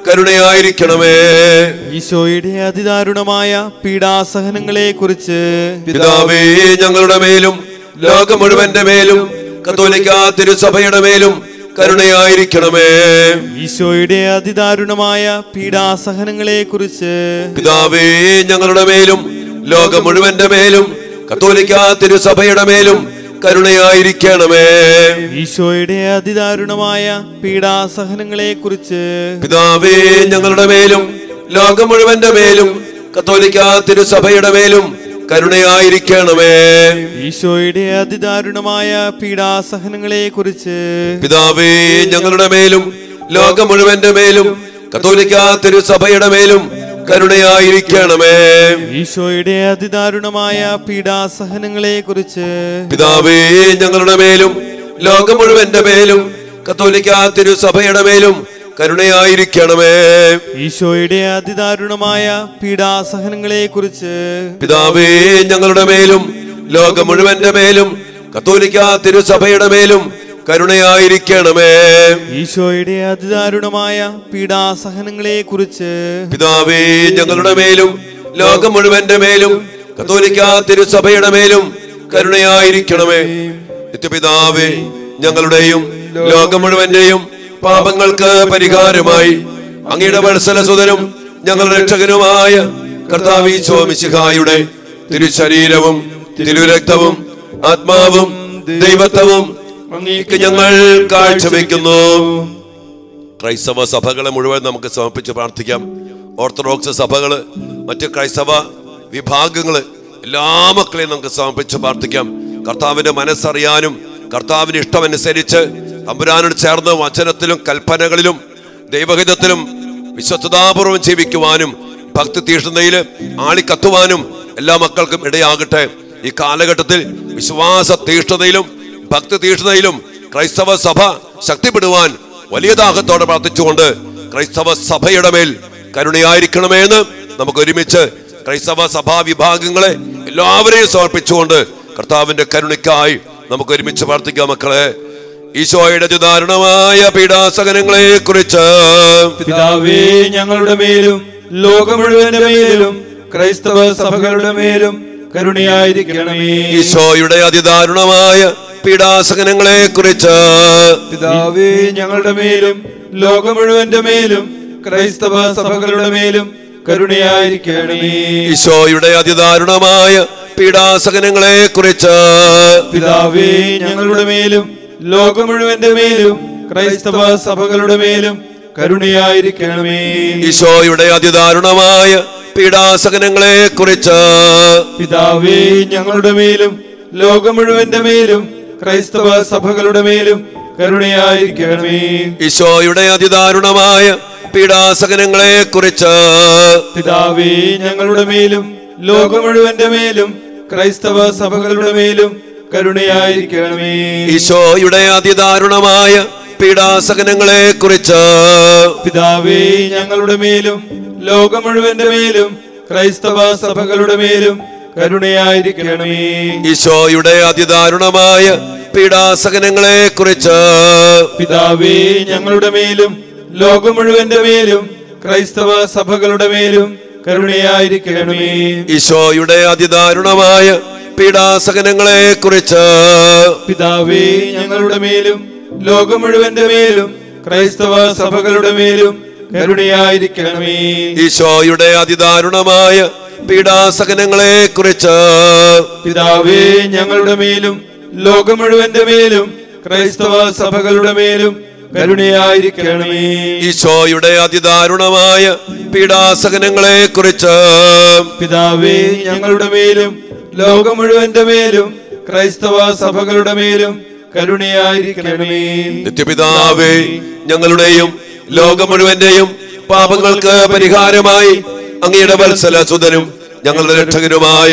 B: കരുണയായിരിക്കണമേ
D: ഈശോയുടെ അതിദാരുണമായ പീഡാസഹനങ്ങളെ കുറിച്ച്
B: പിതാവേ ഞങ്ങളുടെ മേലും ലോകം മുഴുവന്റെ മേലും കത്തോലിക്ക തിരുസഭയുടെ മേലും കരുണയായിരിക്കണമേ
D: ഈശോയുടെ അതിദാരുണമായ പീഡാസഹനങ്ങളെ കുറിച്ച്
B: പിതാവേ ഞങ്ങളുടെ മേലും ലോകം മുഴുവന്റെ മേലും കത്തോലിക്ക തിരുസഭയുടെ മേലും കരുണയായിരിക്കണമേ
D: ഈശോയുടെ അതിദാരുണമായ പീഡാസഹനങ്ങളെ കുറിച്ച്
B: പിതാവേ ഞങ്ങളുടെ മേലും ലോകം മുഴുവന്റെ മേലും കത്തോലിക്ക തിരുസഭയുടെ മേലും കരുണയായിരിക്കണമേ
D: ഈശോയുടെ അതിദാരുണമായ പീഡാസഹനങ്ങളെ കുറിച്ച്
B: പിതാവേ ഞങ്ങളുടെ മേലും ലോകം മുഴുവന്റെ മേലും കത്തോലിക്ക തിരുസഭയുടെ മേലും കരുണയായിരിക്കണമേ
D: ഈശോയുടെ അതിദാരുണമായ പീഡാസഹനങ്ങളെ കുറിച്ച്
B: പിതാവേ ഞങ്ങളുടെ മേലും ലോകം മുഴുവന്റെ മേലും കത്തോലിക്ക തിരുസഭയുടെ മേലും കരുണയായിരിക്കണമേ
D: ഈശോയുടെ അതിദാരുണമായ പീഡാസഹനങ്ങളെ കുറിച്ച്
B: പിതാവേ ഞങ്ങളുടെ മേലും ലോകം മുഴുവന്റെ മേലും കത്തോലിക്ക തിരുസഭയുടെ മേലും കരുണയായിരിക്കണമേ
D: ഈശോയുടെ അതിദാരുണമായ പീഡാസഹനങ്ങളെ കുറിച്ച്
B: പിതാവേ ഞങ്ങളുടെ മേലും ലോകം മുഴുവന്റെ മേലും കത്തോലിക്ക തിരുസഭയുടെ മേലും കരുണയായിരിക്കണമേ നിത്യപിതാവേ ഞങ്ങളുടെയും ലോകം മുഴുവന്റെയും പാപങ്ങൾക്ക് പരിഹാരമായി അങ്ങയുടെ വത്സലസുതനും ഞങ്ങളുടെ രക്ഷകനുമായ കർത്താവീശോമിശിഹായുടെ തിരുശരീരവും തിരുരക്തവും ആത്മാവും ദൈവത്വവും അങ്ങേക്ക് ഞങ്ങൾ കാഴ്ചവെക്കുന്നു ക്രൈസ്തവ സഭകളെ മുഴുവൻ നമുക്ക് സമർപ്പിച്ച് പ്രാർത്ഥിക്കാം ഓർത്തഡോക്സ് സഭകള് മറ്റ് ക്രൈസ്തവ വിഭാഗങ്ങള് എല്ലാ മക്കളെയും നമുക്ക് സമർപ്പിച്ച് പ്രാർത്ഥിക്കാം കർത്താവിന്റെ മനസ്സറിയാനും കർത്താവിന് ഇഷ്ടമനുസരിച്ച് തമ്പുരാനോട് ചേർന്ന് വചനത്തിലും കൽപ്പനകളിലും ദൈവഹിതത്തിലും വിശ്വസ്തതാപൂർവം ജീവിക്കുവാനും ഭക്തി തീഷ്ണതയിൽ ആളിക്കത്തുവാനും എല്ലാ മക്കൾക്കും ഇടയാകട്ടെ ഈ കാലഘട്ടത്തിൽ വിശ്വാസ തീഷ്ണതയിലും ഭക്തി തീഷ്ണതയിലും ക്രൈസ്തവ സഭ ശക്തിപ്പെടുവാൻ വലിയ ദാഹത്തോടെ പ്രാർത്ഥിച്ചുകൊണ്ട് ക്രൈസ്തവ സഭയുടെ മേൽ കരുണയായിരിക്കണമേ എന്ന് നമുക്ക് ഒരുമിച്ച് ക്രൈസ്തവ സഭാ വിഭാഗങ്ങളെ എല്ലാവരെയും സമർപ്പിച്ചുകൊണ്ട് കർത്താവിന്റെ കരുണയ്ക്കായി നമുക്ക് ഒരുമിച്ച് പ്രാർത്ഥിക്കാം മക്കളെ ഈശോയുടെ അതിദാരുണമായ പീഡാസകനങ്ങളെ കുറിച്ച്
C: പിതാവേ ഞങ്ങളുടെ മേലും ലോകം മുഴുവന്റെ മേലും ക്രൈസ്തവ സഭകളുടെ മേലും കരുണയായിരിക്കണമേ
B: ഈശോയുടെ അതിദാരുണമായ പീഡാസകനങ്ങളെ കുറിച്ച്
C: പിതാവേ ഞങ്ങളുടെ മേലും ലോകം മുഴുവന്റെ മേലും ക്രൈസ്തവ സഭകളുടെ മേലും കരുണയായിരിക്കണമേ
B: ഈശോയുടെ അതിദാരുണമായ പീഡാസകനങ്ങളെ കുറിച്ച്
C: പിതാവേ ഞങ്ങളുടെ മേലും ലോകം മുഴുവന്റെ മേലും ക്രൈസ്തവ സഭകളുടെ മേലും കരുണയായിരിക്കണമേ
B: ഈശോയുടെ അതിദാരുണമായ പീഡാസകനങ്ങളെ കുറിച്ച്
C: പിതാവേ ഞങ്ങളുടെ മേലും ലോകം മുഴുവന്റെ മേലും ക്രൈസ്തവ സഭകളുടെ മേലും കരുണയായിരിക്കണമേ
B: ഈശോയുടെ അതിദാരുണമായ പീഡാസകനങ്ങളെ കുറിച്ച്
C: പിതാവേ ഞങ്ങളുടെ മേലും ലോകം മുഴുവന്റെ മേലും ക്രൈസ്തവ സഭകളുടെ മേലും കരുണയായിരിക്കണമേ
B: ഈശോയുടെ അതിദാരുണമായ പീഡാസകനങ്ങളെ കുറിച്ച്
C: പിതാവേ ഞങ്ങളുടെ മേലും ലോകം മുഴുവന്റെ മേലും ക്രൈസ്തവ സഭകളുടെ മേലും കരുണയായിരിക്കണമേ
B: ഈശോയുടെ അതിദാരുണമായ പീഡാസകനങ്ങളെ കുറിച്ച്
C: പിതാവേ ഞങ്ങളുടെ മേലും ലോകം മുഴുവന്റെ മേലും ക്രൈസ്തവ സഭകളുടെ മേലും കരുണയായിരിക്കണമേ
B: ഈശോയുടെ അതിദാരുണമായ പീഡാസകനങ്ങളെ കുറിച്ച്
C: പിതാവേ ഞങ്ങളുടെ മേലും ലോകം മുഴുവന്റെ മേലും ക്രൈസ്തവ സഭകളുടെ മേലും കരുണയായിരിക്കണമേ
B: ഈശോയുടെ അതിദാരുണമായ പീഡാസകനങ്ങളെ കുറിച്ച്
C: പിതാവേ ഞങ്ങളുടെ മേലും ലോകം മുഴുവന്റെ മേലും ക്രൈസ്തവ സഭകളുടെ മേലും കരുണയായിരിക്കണമേ
B: ഈശോയുടെ അതിദാരുണമായ പീഡാസകനങ്ങളെ കുറിച്ച്
C: പിതാവേ ഞങ്ങളുടെ മേലും ലോകം മുഴുവന്റെ മേലും ക്രൈസ്തവ സഭകളുടെ മേലും കരുണയായിരിക്കണമേ
B: നിത്യപിതാവേ ഞങ്ങളുടെയും ലോകം മുഴുവന്റെയും പാപങ്ങൾക്ക് പരിഹാരമായി അങ്ങയുടെ വത്സല സുതനും ഞങ്ങളുടെ രക്ഷകനുമായ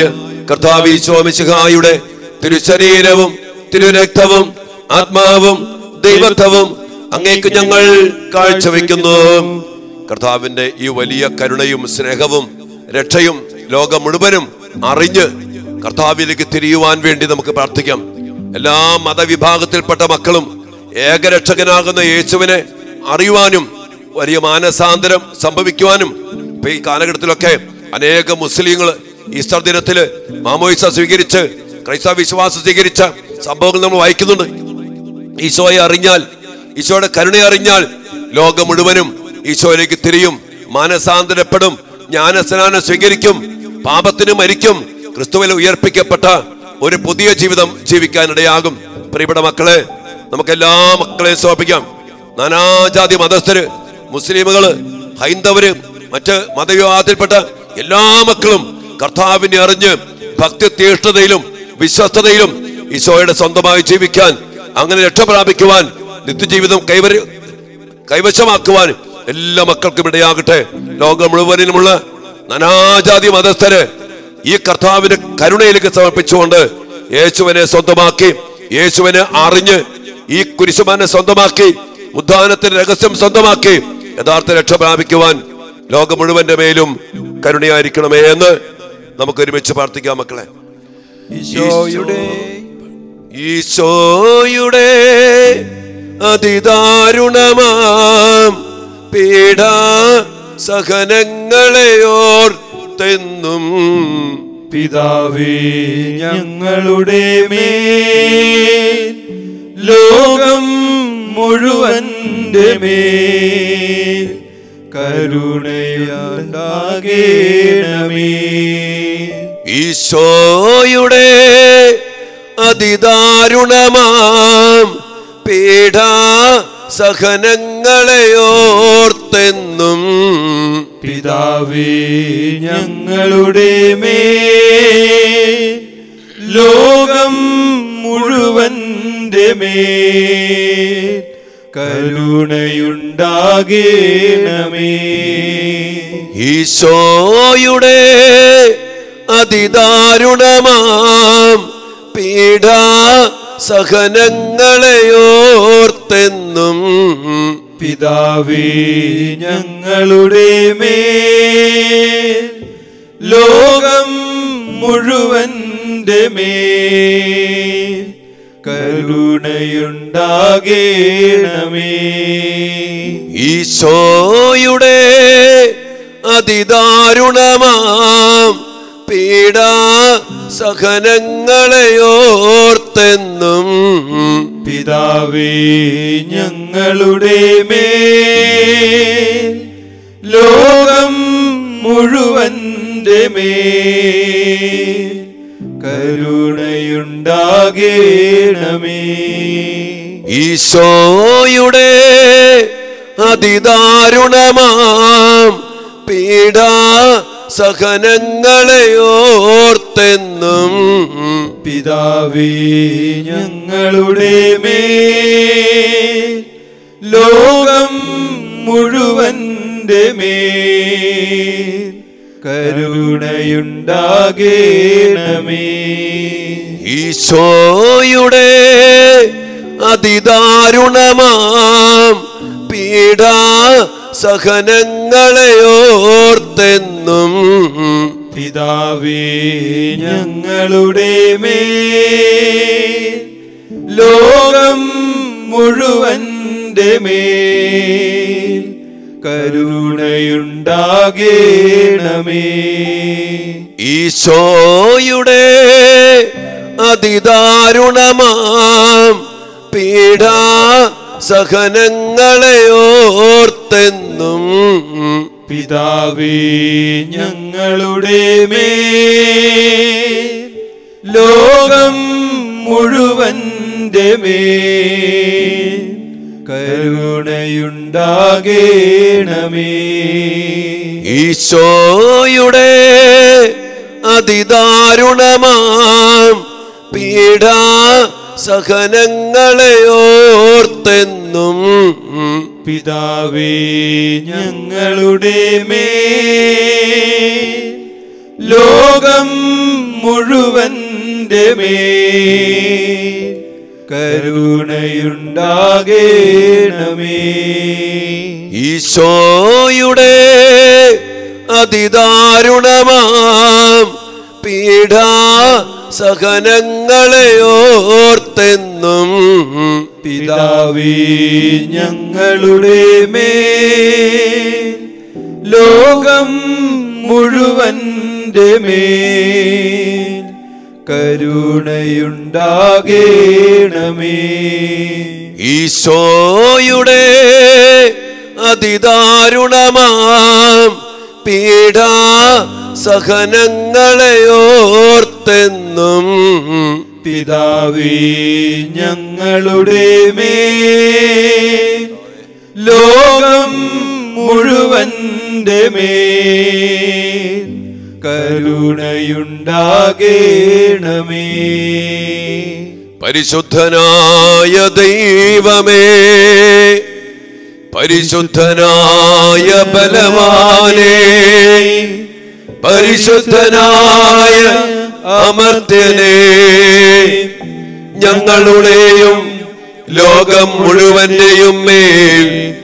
B: കർത്താവീശോമിശിഹായുടെ തിരുശരീരവും തിരുരക്തവും ആത്മാവും ദൈവത്വവും അങ്ങേക്ക് ഞങ്ങൾ കാഴ്ചവെക്കുന്നു കർത്താവിന്റെ ഈ വലിയ കരുണയും സ്നേഹവും രക്ഷയും ലോകം മുഴുവനും അറിഞ്ഞ് കർത്താവിലേക്ക് തിരിയുവാൻ വേണ്ടി നമുക്ക് പ്രാർത്ഥിക്കാം എല്ലാ മതവിഭാഗത്തിൽപ്പെട്ട മക്കളും ഏകരക്ഷകനാകുന്ന യേശുവിനെ അറിയുവാനും വലിയ മാനസാന്തരം സംഭവിക്കുവാനും ഇപ്പൊ ഈ കാലഘട്ടത്തിലൊക്കെ അനേക മുസ്ലിങ്ങൾ ഈസ്റ്റർ ദിനത്തില് മാമോയിസ സ്വീകരിച്ച് ക്രൈസ്തവ വിശ്വാസം സ്വീകരിച്ച സംഭവങ്ങൾ നമ്മൾ വായിക്കുന്നുണ്ട് ഈശോയെ അറിഞ്ഞാൽ ഈശോയുടെ കരുണ അറിഞ്ഞാൽ ലോകം മുഴുവനും ഈശോയിലേക്ക് തിരിയും മാനസാന്തരപ്പെടും ജ്ഞാനസ്നാനം സ്വീകരിക്കും പാപത്തിന് മരിക്കും ക്രിസ്തുവിൽ ഉയർപ്പിക്കപ്പെട്ട ഒരു പുതിയ ജീവിതം ജീവിക്കാനിടയാകും പ്രിയപ്പെട്ട മക്കളെ നമുക്ക് എല്ലാ മക്കളെയും സമർപ്പിക്കാം നാനാജാതി മതസ്ഥര് മുസ്ലിമുകള് ഹൈന്ദവര് മറ്റ് മതവിവാദത്തിൽപ്പെട്ട എല്ലാ മക്കളും കർത്താവിനെ അറിഞ്ഞ് ഭക്തി തീഷ്ണതയിലും വിശ്വസ്തതയിലും ഈശോയുടെ സ്വന്തമായി ജീവിക്കാൻ അങ്ങനെ രക്ഷ പ്രാപിക്കുവാൻ നിത്യജീവിതം കൈവര കൈവശമാക്കുവാൻ എല്ലാ മക്കൾക്കും ഇടയാകട്ടെ ലോകം മുഴുവനിലുമുള്ള നാനാജാതി മതസ്ഥര് ഈ കർത്താവിന്റെ കരുണയിലേക്ക് സമർപ്പിച്ചുകൊണ്ട് യേശുവിനെ സ്വന്തമാക്കി യേശുവിനെ അറിഞ്ഞ് ഈ കുരിശുമാനെ സ്വന്തമാക്കി ഉദ്ധാനത്തിന്റെ രഹസ്യം സ്വന്തമാക്കി യഥാർത്ഥ രക്ഷ പ്രാപിക്കുവാൻ ലോകം മുഴുവന്റെ മേലും കരുണയായിരിക്കണമേ എന്ന് നമുക്ക് ഒരുമിച്ച് പ്രാർത്ഥിക്കാം മക്കളെ
C: ഈശോയുടെ
B: ഈശോയുടെ അതിദാരുണമാം പീഡ സഹനങ്ങളെയോർത്തെന്നും
D: പിതാവേ ഞങ്ങളുടെ മേൽ ലോകം മുഴുവന്റെ മേൽ കരുണയുണ്ടാകേണമേ
B: ഈശോയുടെ അതിദാരുണമാം പീഡ സഹനങ്ങളെയോർത്തെന്നും
D: പിതാവേ ഞങ്ങളുടെ മേൽ ലോകം മുഴുവന്റെ മേൽ കരുണയുണ്ടാകേണമേ
B: ഈശോയുടെ അതിദാരുണമാം പീഡ സഹനങ്ങളെയോർത്തെന്നും
D: പിതാവേ ഞങ്ങളുടെ മേൽ ലോകം മുഴുവന്റെ മേൽ കരുണയുണ്ടാകേണമേ
B: ഈശോയുടെ അതിദാരുണമാം പീഡ സഹനങ്ങളെയോർത്തെന്നും
D: പിതാവേ ഞങ്ങളുടെ മേൽ ലോകം മുഴുവന്റെ മേൽ കരുണയുണ്ടാകേണമേ
B: ഈശോയുടെ അതിദാരുണമാം പീഡ സഹനങ്ങളെയോർത്തെന്നും
D: പിതാവേ ഞങ്ങളുടെ മേൽ ലോകം മുഴുവന്റെ മേൽ കരുണയുണ്ടാകേണമേ
B: ഈശോയുടെ അതിദാരുണമാം പീഡ സഹനങ്ങളെയോർത്തെന്നും
D: പിതാവേ ഞങ്ങളുടെ മേൽ ലോകം മുഴുവന്റെ മേൽ കരുണയുണ്ടാകേണമേ
B: ഈശോയുടെ അതിദാരുണമാം പീഡ സഹനങ്ങളെയോർത്തെന്നും
D: പിതാവേ ഞങ്ങളുടെ മേൽ ലോകം മുഴുവന്റെ മേൽ കരുണയുണ്ടാകേണമേ
B: ഈശോയുടെ അതിദാരുണമാം പീഡ സഹനങ്ങളെയോർത്തെന്നും
D: പിതാവേ ഞങ്ങളുടെ മേൽ ലോകം മുഴുവന്റെ മേൽ കരുണയുണ്ടാകേണമേ
B: ഈശോയുടെ അതിദാരുണമാം പീഡ സഹനങ്ങളെ ഓർത്തെന്നും
D: പിതാവേ ഞങ്ങളുടെ മേൽ ലോകം മുഴുവന്റെ മേൽ കരുണയുണ്ടാകേണമേ
B: ഈശോയുടെ അതിദാരുണമാം പീഡാ സഹനങ്ങളെ ഓർത്തെന്നും
D: പിതാവേ ഞങ്ങളുടെ മേൽ ലോകം മുഴുവന്റെ മേൽ കരുണയുണ്ടാകേണമേ
B: പരിശുദ്ധനായ ദൈവമേ പരിശുദ്ധനായ ബലവാനേ പരിശുദ്ധനായ അമർത്യനേ ഞങ്ങളുടെയും ലോകം മുഴുവന്റെയും മേൽ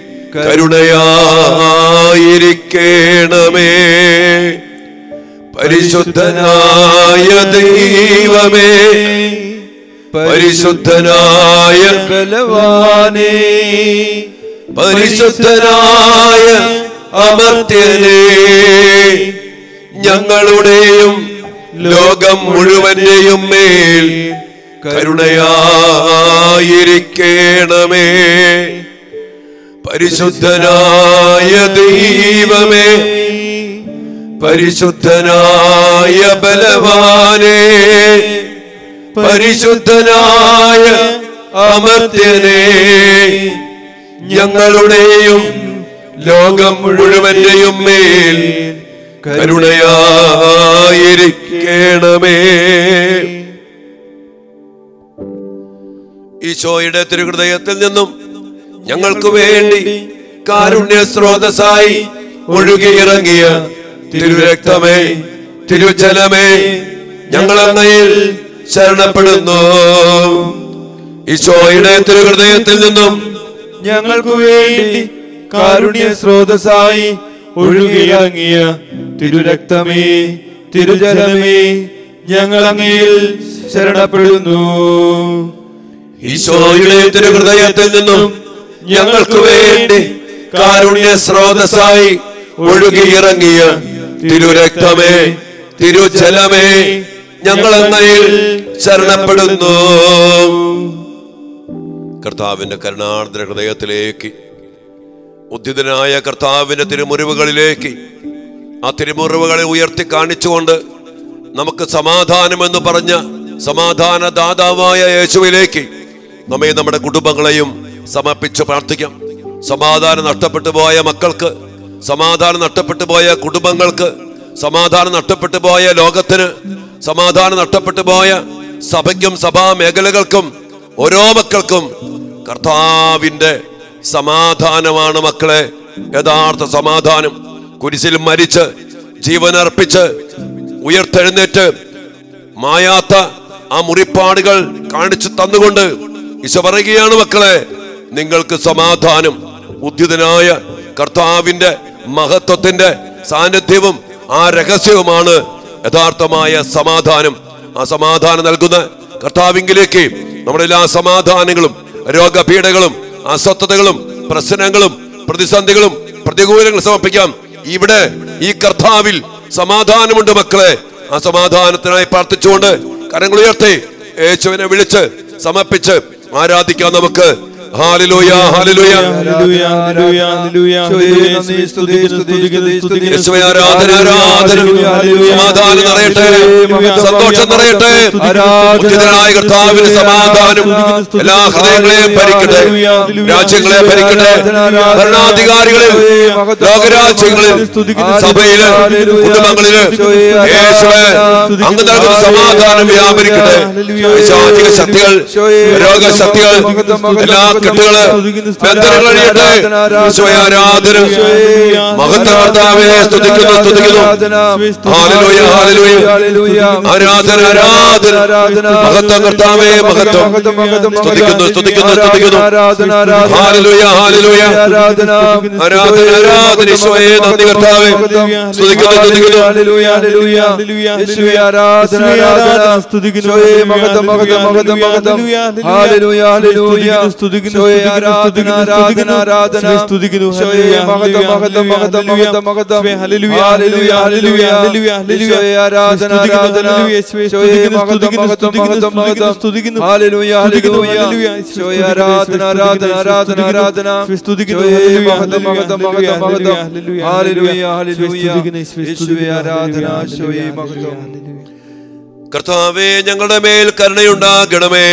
B: കരുണയായിരിക്കണമേ പരിശുദ്ധനായ ദൈവമേ പരിശുദ്ധനായ
D: ബലവാനേ
B: പരിശുദ്ധനായ അമർത്യനേ ഞങ്ങളുടെയും ലോകം മുഴുവന്റെയും മേൽ കരുണയായിരിക്കണമേ പരിശുദ്ധനായ ദൈവമേ പരിശുദ്ധനായ ബലവാനേ പരിശുദ്ധനായ അമർത്യനേ ഞങ്ങളുടെയും ലോകം മുഴുവന്റെയും മേൽ കരുണയായിരിക്കണമേ ഈശോയുടെ തിരുഹൃദയത്തിൽ നിന്നും ഞങ്ങൾക്ക് വേണ്ടി കാരുണ്യ സ്രോതസ്സായി ഒഴുകിയിറങ്ങിയ തിരുരക്തമേ തിരുജലമേ ഞങ്ങൾ അങ്ങയിൽ ശരണപ്പെടുന്നു ഈശോയുടെ തിരുഹൃദയത്തിൽ നിന്നും
D: ഞങ്ങൾക്ക് വേണ്ടി കാരുണ്യ സ്രോതസ്സായി ഒഴുകിയിറങ്ങിയ തിരുരക്തമേ തിരുജലമേ ഞങ്ങൾ അങ്ങയിൽ ശരണപ്പെടുന്നു
B: ഈശോയുടെ തിരുഹൃദയത്തിൽ നിന്നും ഞങ്ങൾക്ക് വേണ്ടി കാരുണ്യ സ്രോതസ്സായി ഒഴുകിയിറങ്ങിയ തിരുരക്തമേ തിരുജലമേ ഞങ്ങൾ അങ്ങയിൽ ശരണപ്പെടുന്നു കർത്താവിന്റെ കരുണാർദ്ര ഹൃദയത്തിലേക്ക് ഉദ്ധിതനായ കർത്താവിന്റെ തിരുമുറിവുകളിലേക്ക് ആ തിരുമുറിവുകളെ ഉയർത്തി കാണിച്ചുകൊണ്ട് നമുക്ക് സമാധാനമെന്ന് പറഞ്ഞ സമാധാന ദാതാവായ യേശുവിലേക്ക് നമ്മെ നമ്മുടെ കുടുംബങ്ങളെയും സമർപ്പിച്ച് പ്രാർത്ഥിക്കാം സമാധാനം നഷ്ടപ്പെട്ടു പോയ മക്കൾക്ക് സമാധാനം നഷ്ടപ്പെട്ടു പോയ കുടുംബങ്ങൾക്ക് സമാധാനം നഷ്ടപ്പെട്ടു പോയ ലോകത്തിന് സമാധാനം നഷ്ടപ്പെട്ടു പോയ സഭയ്ക്കും സഭാ മേഖലകൾക്കും ഓരോ മക്കൾക്കും കർത്താവിന്റെ സമാധാനമാണ് മക്കളെ യഥാർത്ഥ സമാധാനം കുരിശിൽ മരിച്ച് ജീവനർപ്പിച്ച് ഉയർത്തെഴുന്നേറ്റ് മായാത്ത ആ മുറിപ്പാടുകൾ കാണിച്ചു തന്നുകൊണ്ട് ഈശോ പറയുകയാണ് മക്കളെ നിങ്ങൾക്ക് സമാധാനം ഉദ്ധിതനായ കർത്താവിന്റെ മഹത്വത്തിന്റെ സാന്നിധ്യവും ആ രഹസ്യവുമാണ് യഥാർത്ഥമായ സമാധാനം ആ സമാധാനം നൽകുന്ന കർത്താവിങ്കിലേക്ക് നമ്മുടെ എല്ലാ സമാധാനങ്ങളും രോഗപീഠകളും അസ്വസ്ഥതകളും പ്രശ്നങ്ങളും പ്രതിസന്ധികളും പ്രതികൂലങ്ങളും സമർപ്പിക്കാം ഇവിടെ ഈ കർത്താവിൽ സമാധാനമുണ്ട് മക്കളെ ആ സമാധാനത്തിനായി പ്രാർത്ഥിച്ചുകൊണ്ട് കരങ്ങൾ ഉയർത്തി യേശുവിനെ വിളിച്ച് സമർപ്പിച്ച് ആരാധിക്കാം നമുക്ക് ഹാലിലൂയ ഹാലിലൂയ
D: ഹല്ലേലൂയ, ഹല്ലേലൂയ, ഹല്ലേലൂയ, ഹല്ലേലൂയ. സ്തുതിക്കുന്നു, സ്തുതിക്കുന്നു, സ്തുതിക്കുന്നു.
B: യേശുവേ ആരാധന ആരാധന സമാധാനം നിറയട്ടെ സന്തോഷം നിറയട്ടെ ഉചിതനായ കർത്താവിന് സമാധാനം എല്ലാ ഹൃദയങ്ങളെയും ഭരിക്കട്ടെ രാജ്യങ്ങളെ ഭരിക്കട്ടെ ഭരണാധികാരികളിൽ ലോകരാജ്യങ്ങളിൽ സഭയില് കുടുംബങ്ങളില് യേശുവേ അങ്ങ് നൽകുന്ന സമാധാനം വ്യാപരിക്കട്ടെ ശാചിക ശക്തികൾ രോഗശക്തികൾ എല്ലാ കെട്ടുകള് ബന്ധനങ്ങൾ അഴിയട്ടെ ഈശോയെ ആരാധന മഹത്വ കർത്താവെ സ്തുതിക്കുന്നു സ്തുതിക്കുന്നു ഹാലലൂയ ഹാലലൂയ
C: ഹല്ലേലൂയ
B: ആരാധന ആരാധന
C: ആരാധന
B: മഹത്വം കർത്താവേ മഹത്വം സ്തുതിക്കുന്നു സ്തുതിക്കുന്നു സ്തുതിക്കുന്നു
C: ആരാധന ആരാധന
B: ഹാലലുയ ഹാലലുയ
C: ആരാധന
B: ആരാധന ആരാധന ഈശോയെ നന്ദി കർത്താവേ സ്തുതിക്കുന്നു സ്തുതിക്കുന്നു
C: ഹല്ലേലൂയ ഹല്ലേലൂയ യേശുവേ ആരാധന ആരാധന
D: സ്തുതിക്കുന്നു
C: യേശുവേ മഹത്വം മഹത്വം മഹത്വം മഹത്വം ഹല്ലേലൂയ ഹല്ലേലൂയ യേശുവേ ആരാധന ആരാധന ആരാധന യേശുവേ മഹത്വം മഹത്വം മഹത്വം മഹത്വം മഹത്വം ഹല്ലേലൂയ ഹല്ലേലൂയ ഹല്ലേലൂയ യേശുവേ ആരാധന ആരാധന യേശുവേ മഹത്വം മഹത്വം മഹത്വം മഹത്വം ഹല്ലേലൂയ ഹല്ലേലൂയ യേശുവേ ആരാധന ആരാധന ആരാധന ആരാധന യേശുവേ മഹത്വം മഹത്വം മഹത്വം മഹത്വം ഹല്ലേലൂയ ഹല്ലേലൂയ യേശുവേ ആരാധന യേശുവേ മഹത്വം
B: കർത്താവേ ഞങ്ങളുടെ മേൽ കരുണയുണ്ടാകണമേ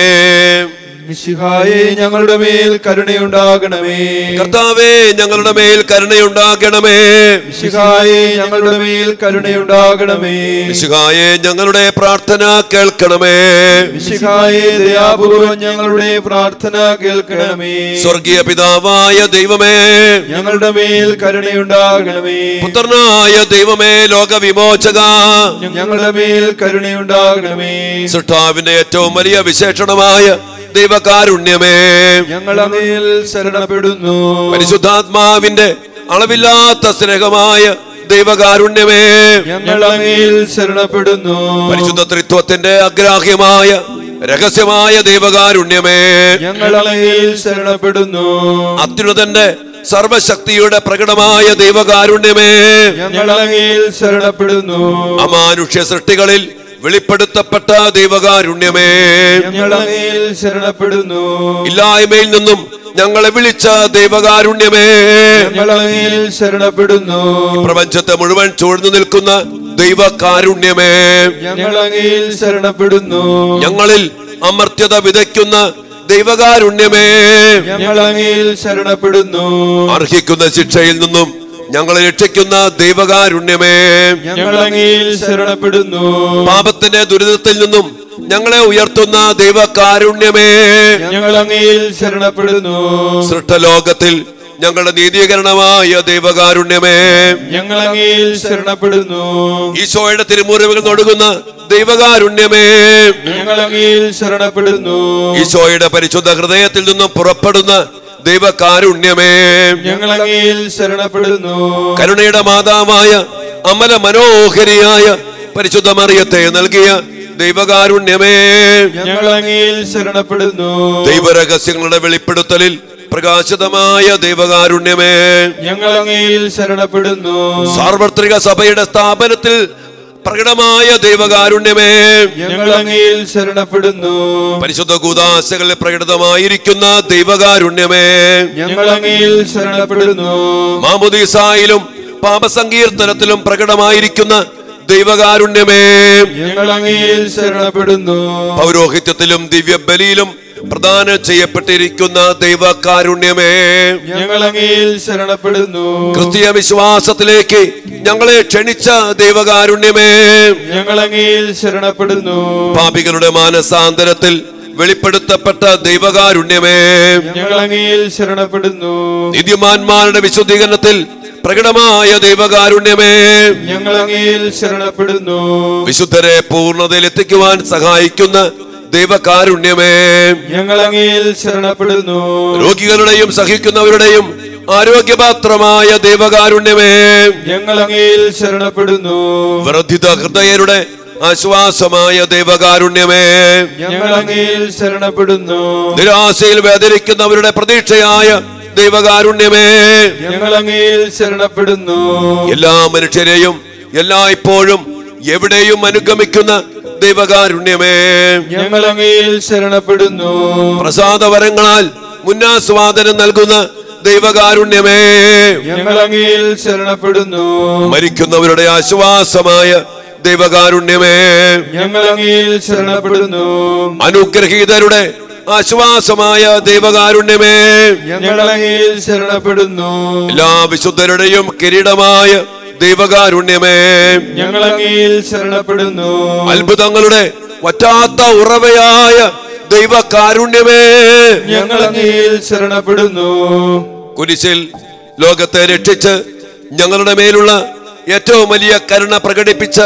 C: മിശിഹായെ ഞങ്ങളുടെ മേൽ കരുണയുണ്ടാകണമേ
B: കർത്താവേ ഞങ്ങളുടെ മേൽ കരുണയുണ്ടാകണമേ
C: മിശിഹായെ ഞങ്ങളുടെ മേൽ കരുണയുണ്ടാകണമേ
B: മിശിഹായെ ഞങ്ങളുടെ പ്രാർത്ഥന കേൾക്കണമേ
C: മിശിഹായെ ദയാപൂർവം ഞങ്ങളുടെ പ്രാർത്ഥന കേൾക്കണമേ
B: സ്വർഗീയ പിതാവായ ദൈവമേ
C: ഞങ്ങളുടെ മേൽ കരുണയുണ്ടാകണമേ
B: പുത്രനായ ദൈവമേ ലോകവിമോചക
C: ഞങ്ങളുടെ മേൽ കരുണയുണ്ടാകണമേ
B: സൃഷ്ടാവിന്റെ ഏറ്റവും വലിയ വിശേഷണമായ ദൈവകാരുണ്യമേ
C: ഞങ്ങൾ അങ്ങയിൽ ശരണപ്പെടുന്നു
B: പരിശുദ്ധാത്മാവിന്റെ അളവില്ലാത്ത സ്നേഹമായ ദൈവകാരുണ്യമേ
C: ഞങ്ങൾ അങ്ങയിൽ ശരണപ്പെടുന്നു
B: പരിശുദ്ധ ത്രിത്വത്തിന്റെ അഗ്രാഹ്യമായ രഹസ്യമായ ദൈവകാരുണ്യമേ
C: ഞങ്ങൾ അങ്ങയിൽ ശരണപ്പെടുന്നു
B: അത്യുന്നതന്റെ സർവശക്തിയുടെ പ്രകടമായ ദൈവകാരുണ്യമേ
C: ഞങ്ങൾ അങ്ങയിൽ ശരണപ്പെടുന്നു
B: അമാനുഷ്യ സൃഷ്ടികളിൽ വെളിപ്പെടുത്തപ്പെട്ട ദൈവകാരുണ്യമേ
C: ഞങ്ങൾ അങ്ങയിൽ ശരണപ്പെടുന്നു
B: ഇല്ലായ്മയിൽ നിന്നും ഞങ്ങളെ വിളിച്ച ദൈവകാരുണ്യമേ
C: ഞങ്ങൾ അങ്ങയിൽ ശരണപ്പെടുന്നു
B: പ്രപഞ്ചത്തെ മുഴുവൻ ചൂഴ്ന്നു നിൽക്കുന്ന ദൈവകാരുണ്യമേ
C: ഞങ്ങൾ അങ്ങയിൽ ശരണപ്പെടുന്നു
B: ഞങ്ങളിൽ അമർത്യത വിതയ്ക്കുന്ന ദൈവകാരുണ്യമേ
C: ഞങ്ങൾ അങ്ങയിൽ ശരണപ്പെടുന്നു
B: അർഹിക്കുന്ന ശിക്ഷയിൽ നിന്നും ഞങ്ങളെ രക്ഷിക്കുന്ന ദൈവകാരുണ്യമേ
C: ഞങ്ങൾ അങ്ങയിൽ ശരണപ്പെടുന്നു
B: പാപത്തിന്റെ ദുരിതത്തിൽ നിന്നും ഞങ്ങളെ ഉയർത്തുന്ന ദൈവകാരുണ്യമേ
C: ഞങ്ങൾ അങ്ങയിൽ ശരണപ്പെടുന്നു
B: സൃഷ്ടലോകത്തിൽ ഞങ്ങളുടെ നീതീകരണമായ ദൈവകാരുണ്യമേ
C: ഞങ്ങൾ അങ്ങയിൽ ശരണപ്പെടുന്നു
B: ഈശോയുടെ തിരുമുറിവുകൾ നൊടുകുന്ന ദൈവകാരുണ്യമേ
C: ഞങ്ങൾ അങ്ങയിൽ ശരണപ്പെടുന്നു
B: ഈശോയുടെ പരിശുദ്ധ ഹൃദയത്തിൽ നിന്നും പുറപ്പെടുന്ന ദൈവകാരുണ്യമേ
C: ഞങ്ങൾ അങ്ങയിൽ ശരണപ്പെടുന്നു
B: കരുണയുടെ മാതാവായ അമല മനോഹരിയായ പരിശുദ്ധ മറിയത്തെ നൽകിയ ദൈവകാരുണ്യമേ
C: ഞങ്ങൾ അങ്ങയിൽ ശരണപ്പെടുന്നു
B: ദൈവരഹസ്യങ്ങളുടെ വെളിപ്പെടുത്തലിൽ പ്രകാശിതമായ ദൈവകാരുണ്യമേ
C: ഞങ്ങൾ അങ്ങയിൽ ശരണപ്പെടുന്നു
B: സാർവത്രിക സഭയുടെ സ്ഥാപനത്തിൽ പ്രകടമായ ദൈവകാരുണ്യമേ
C: ഞങ്ങൾ അങ്ങയിൽ ശരണപ്പെടുന്നു
B: പരിശുദ്ധ കൂതാശകളിൽ പ്രകടിതമായിരിക്കുന്ന ദൈവകാരുണ്യമേ
C: ഞങ്ങൾ അങ്ങയിൽ ശരണപ്പെടുന്നു
B: മാമുദീസായിലും പാപസങ്കീർത്തനത്തിലും പ്രകടമായിരിക്കുന്ന ദൈവകാരുണ്യമേ
C: ഞങ്ങൾ അങ്ങയിൽ ശരണപ്പെടുന്നു
B: പൗരോഹിത്യത്തിലും ദിവ്യബലിയിലും പ്രദാനം ചെയ്യപ്പെട്ടിരിക്കുന്ന ദൈവകാരുണ്യമേ
C: ഞങ്ങൾ അങ്ങയിൽ ശരണപ്പെടുന്നു
B: ക്രിസ്തീയ വിശ്വാസത്തിലേക്ക് ഞങ്ങളെ ക്ഷണിച്ച ദൈവകാരുണ്യമേ
C: ഞങ്ങൾ അങ്ങയിൽ ശരണപ്പെടുന്നു
B: പാപികളുടെ മാനസാന്തരത്തിൽ വെളിപ്പെടുത്തപ്പെട്ട ദൈവകാരുണ്യമേ
C: ഞങ്ങൾ അങ്ങയിൽ ശരണപ്പെടുന്നു
B: നിത്യമാന്മാരുടെ വിശുദ്ധീകരണത്തിൽ പ്രകടമായ ദൈവകാരുണ്യമേ
C: ഞങ്ങൾ അങ്ങയിൽ ശരണപ്പെടുന്നു
B: വിശുദ്ധരെ പൂർണ്ണതയിൽ എത്തിക്കുവാൻ സഹായിക്കുന്ന ദൈവകാരുണ്യമേ
C: ഞങ്ങൾ അങ്ങയിൽ ശരണപ്പെടുന്നു
B: രോഗികളുടെയും സഹിക്കുന്നവരുടെയും ആരോഗ്യപാത്രമായ ദൈവകാരുണ്യമേ
C: ഞങ്ങൾ അങ്ങയിൽ ശരണപ്പെടുന്നു
B: വർദ്ധിത ഹൃദയരുടെ ആശ്വാസമായ ദൈവകാരുണ്യമേ
C: ഞങ്ങൾ അങ്ങയിൽ ശരണപ്പെടുന്നു
B: നിരാശയിൽ വേദനിക്കുന്നവരുടെ പ്രതീക്ഷയായ ദൈവകാരുണ്യമേ
C: ഞങ്ങൾ അങ്ങയിൽ ശരണപ്പെടുന്നു
B: എല്ലാ മനുഷ്യരെയും എല്ലായ്പ്പോഴും എവിടെയും അനുഗമിക്കുന്ന ദൈവകാരുണ്യമേ
C: ഞങ്ങൾ അങ്ങയിൽ ശരണപ്പെടുന്നു
B: പ്രസാദവരങ്ങളാൽ മുന്നാസ്വാദനം നൽകുന്ന ദൈവകാരുണ്യമേ
C: ഞങ്ങൾ അങ്ങയിൽ ശരണപ്പെടുന്നു
B: മരിക്കുന്നവരുടെ ആശ്വാസമായ ദൈവകാരുണ്യമേ
C: ഞങ്ങൾ അങ്ങയിൽ ശരണപ്പെടുന്നു
B: അനുഗ്രഹീതരുടെ ആശ്വാസമായ ദൈവകാരുണ്യമേ
C: ഞങ്ങൾ അങ്ങയിൽ ശരണപ്പെടുന്നു
B: എല്ലാ വിശുദ്ധരുടെയും കിരീടമായ ദൈവകാരുണ്യമേ
C: ഞങ്ങൾ അങ്ങയിൽ ശരണപ്പെടുന്നു
B: അത്ഭുതങ്ങളുടെ വറ്റാത്ത ഉറവയായ ദൈവകാരുണ്യമേ
C: ഞങ്ങൾ അങ്ങയിൽ ശരണപ്പെടുന്നു
B: കുരിശിൽ ലോകത്തെ രക്ഷിച്ച് ഞങ്ങളുടെ മേലുള്ള ഏറ്റവും വലിയ കരുണ പ്രകടിപ്പിച്ച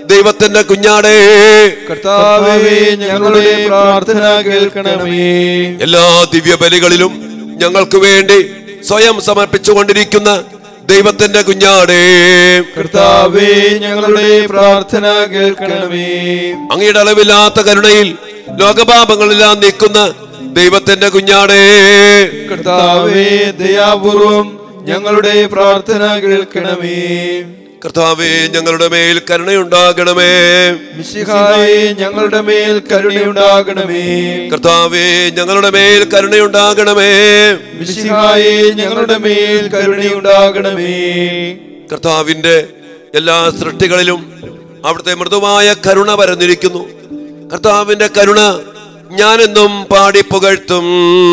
B: ദൈവത്തിന്റെ കുഞ്ഞാടേ
C: കർത്താവേ ഞങ്ങളുടെ പ്രാർത്ഥന കേൾക്കണമേ
B: എല്ലാ ദിവ്യബലികളിലും ഞങ്ങൾക്ക് വേണ്ടി സ്വയം സമർപ്പിച്ചുകൊണ്ടിരിക്കുന്ന ദൈവത്തിന്റെ കുഞ്ഞാടേ
C: കർത്താവേ ഞങ്ങളുടെ പ്രാർത്ഥന കേൾക്കണമേ
B: അങ്ങയുടെ അളവില്ലാത്ത കരുണയിൽ ലോകപാപങ്ങളെല്ലാം നീക്കുന്ന ദൈവത്തിന്റെ കുഞ്ഞാടേ
C: കർത്താവേ ദയാപൂർവം ഞങ്ങളുടെ പ്രാർത്ഥന കേൾക്കണമേ
B: കർത്താവേ ഞങ്ങളുടെ മേൽ കരുണയുണ്ടാകണമേ
C: മിശിഹായെ ഞങ്ങളുടെ മേൽ കരുണയുണ്ടാകണമേ
B: കർത്താവേ ഞങ്ങളുടെ മേൽ കരുണയുണ്ടാകണമേ
C: മിശിഹായെ ഞങ്ങളുടെ മേൽ കരുണയുണ്ടാകണമേ
B: കർത്താവിന്റെ എല്ലാ സൃഷ്ടികളിലും അവിടുത്തെ മൃദുവായ കരുണ പരന്നിരിക്കുന്നു കർത്താവിന്റെ കരുണ ഞാനെന്നും പാടി പുകഴ്ത്തും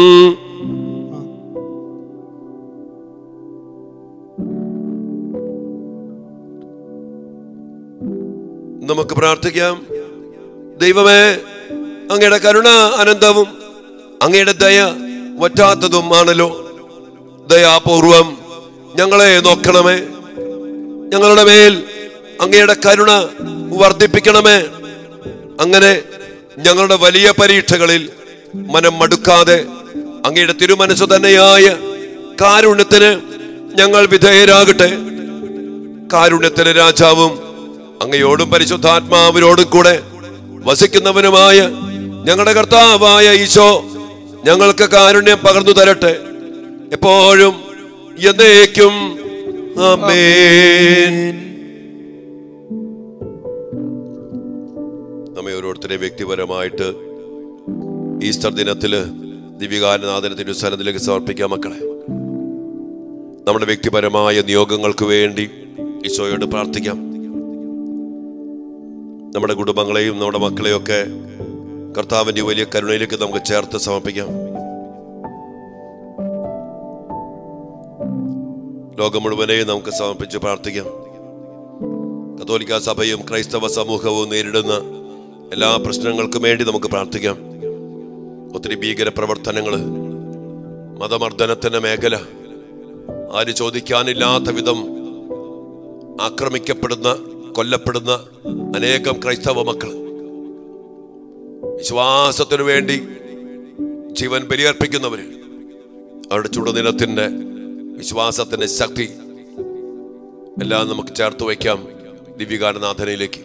B: നമുക്ക് പ്രാർത്ഥിക്കാം ദൈവമേ അങ്ങയുടെ കരുണ അനന്തവും അങ്ങയുടെ ദയ വറ്റാത്തതും ആണല്ലോ ദയാപൂർവം ഞങ്ങളെ നോക്കണമേ ഞങ്ങളുടെ മേൽ അങ്ങയുടെ കരുണ വർദ്ധിപ്പിക്കണമേ അങ്ങനെ ഞങ്ങളുടെ വലിയ പരീക്ഷകളിൽ മനം മടുക്കാതെ അങ്ങയുടെ തിരുമനസ് തന്നെയായ കാരുണ്യത്തിന് ഞങ്ങൾ വിധേയരാകട്ടെ കാരുണ്യത്തിന് രാജാവും അങ്ങയോടും പരിശുദ്ധാത്മാവിനോടും കൂടെ വസിക്കുന്നവനുമായ ഞങ്ങളുടെ കർത്താവായ ഈശോ ഞങ്ങൾക്ക് കാരുണ്യം പകർന്നു തരട്ടെ എപ്പോഴും എന്നേക്കും ആമേൻ നമ്മെ ഓരോരുത്തരെ വ്യക്തിപരമായിട്ട് ഈസ്റ്റർ ദിനത്തില് ദിവികാരനാഥന തിരുസ്ഥലത്തിലേക്ക് സമർപ്പിക്കാം മക്കളെ നമ്മുടെ വ്യക്തിപരമായ നിയോഗങ്ങൾക്ക് വേണ്ടി ഈശോയോട് പ്രാർത്ഥിക്കാം നമ്മുടെ കുടുംബങ്ങളെയും നമ്മുടെ മക്കളെയും ഒക്കെ കർത്താവിന്റെ വലിയ കരുണയിലേക്ക് നമുക്ക് ചേർത്ത് സമർപ്പിക്കാം ലോകം മുഴുവനെയും നമുക്ക് സമർപ്പിച്ച് പ്രാർത്ഥിക്കാം കത്തോലിക്ക സഭയും ക്രൈസ്തവ സമൂഹവും നേരിടുന്ന എല്ലാ പ്രശ്നങ്ങൾക്കും വേണ്ടി നമുക്ക് പ്രാർത്ഥിക്കാം ഒത്തിരി ഭീകര പ്രവർത്തനങ്ങൾ മതമർദ്ദനത്തിന്റെ മേഖല ആര് ചോദിക്കാനില്ലാത്ത വിധം ആക്രമിക്കപ്പെടുന്ന കൊല്ലപ്പെടുന്ന അനേകം ക്രൈസ്തവ മക്കൾ വിശ്വാസത്തിനു വേണ്ടി ജീവൻ ബലിയർപ്പിക്കുന്നവര് അവരുടെ ചുടുനിലത്തിന്റെ വിശ്വാസത്തിന്റെ ശക്തി എല്ലാം നമുക്ക് ചേർത്ത് വയ്ക്കാം ദിവ്യകാരനാഥനയിലേക്ക്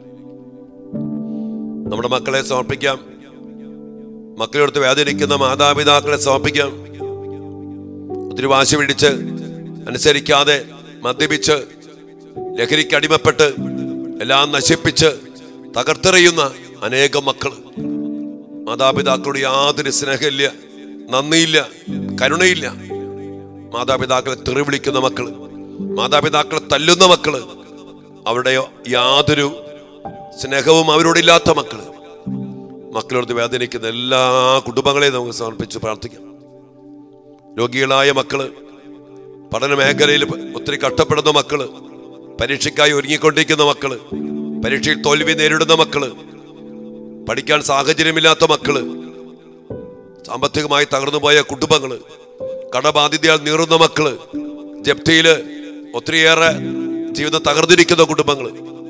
B: നമ്മുടെ മക്കളെ സമർപ്പിക്കാം മക്കളെടുത്ത് വേദനിക്കുന്ന മാതാപിതാക്കളെ സമർപ്പിക്കാം ഒത്തിരി വാശി പിടിച്ച് അനുസരിക്കാതെ മദ്യപിച്ച് ലഹരിക്ക് അടിമപ്പെട്ട് എല്ലാം നശിപ്പിച്ച് തകർത്തെറിയുന്ന അനേകം മക്കൾ മാതാപിതാക്കളുടെ യാതൊരു സ്നേഹമില്ല നന്ദിയില്ല കരുണയില്ല മാതാപിതാക്കളെ തെറി വിളിക്കുന്ന മക്കള് മാതാപിതാക്കളെ തല്ലുന്ന മക്കള് അവരുടെ യാതൊരു സ്നേഹവും അവരോടില്ലാത്ത മക്കള് മക്കളോട് വേദനിക്കുന്ന എല്ലാ കുടുംബങ്ങളെയും നമുക്ക് സമർപ്പിച്ച് പ്രാർത്ഥിക്കാം രോഗികളായ മക്കള് പഠന മേഖലയിൽ ഒത്തിരി കഷ്ടപ്പെടുന്ന മക്കള് പരീക്ഷയ്ക്കായി ഒരുങ്ങിക്കൊണ്ടിരിക്കുന്ന മക്കള് പരീക്ഷയിൽ തോൽവി നേരിടുന്ന മക്കള് പഠിക്കാൻ സാഹചര്യമില്ലാത്ത മക്കള് സാമ്പത്തികമായി തകർന്നുപോയ കുടുംബങ്ങള് കടബാധിതയാൽ നീറുന്ന മക്കള് ജപ്തിയില് ഒത്തിരിയേറെ ജീവിതം തകർന്നിരിക്കുന്ന കുടുംബങ്ങള്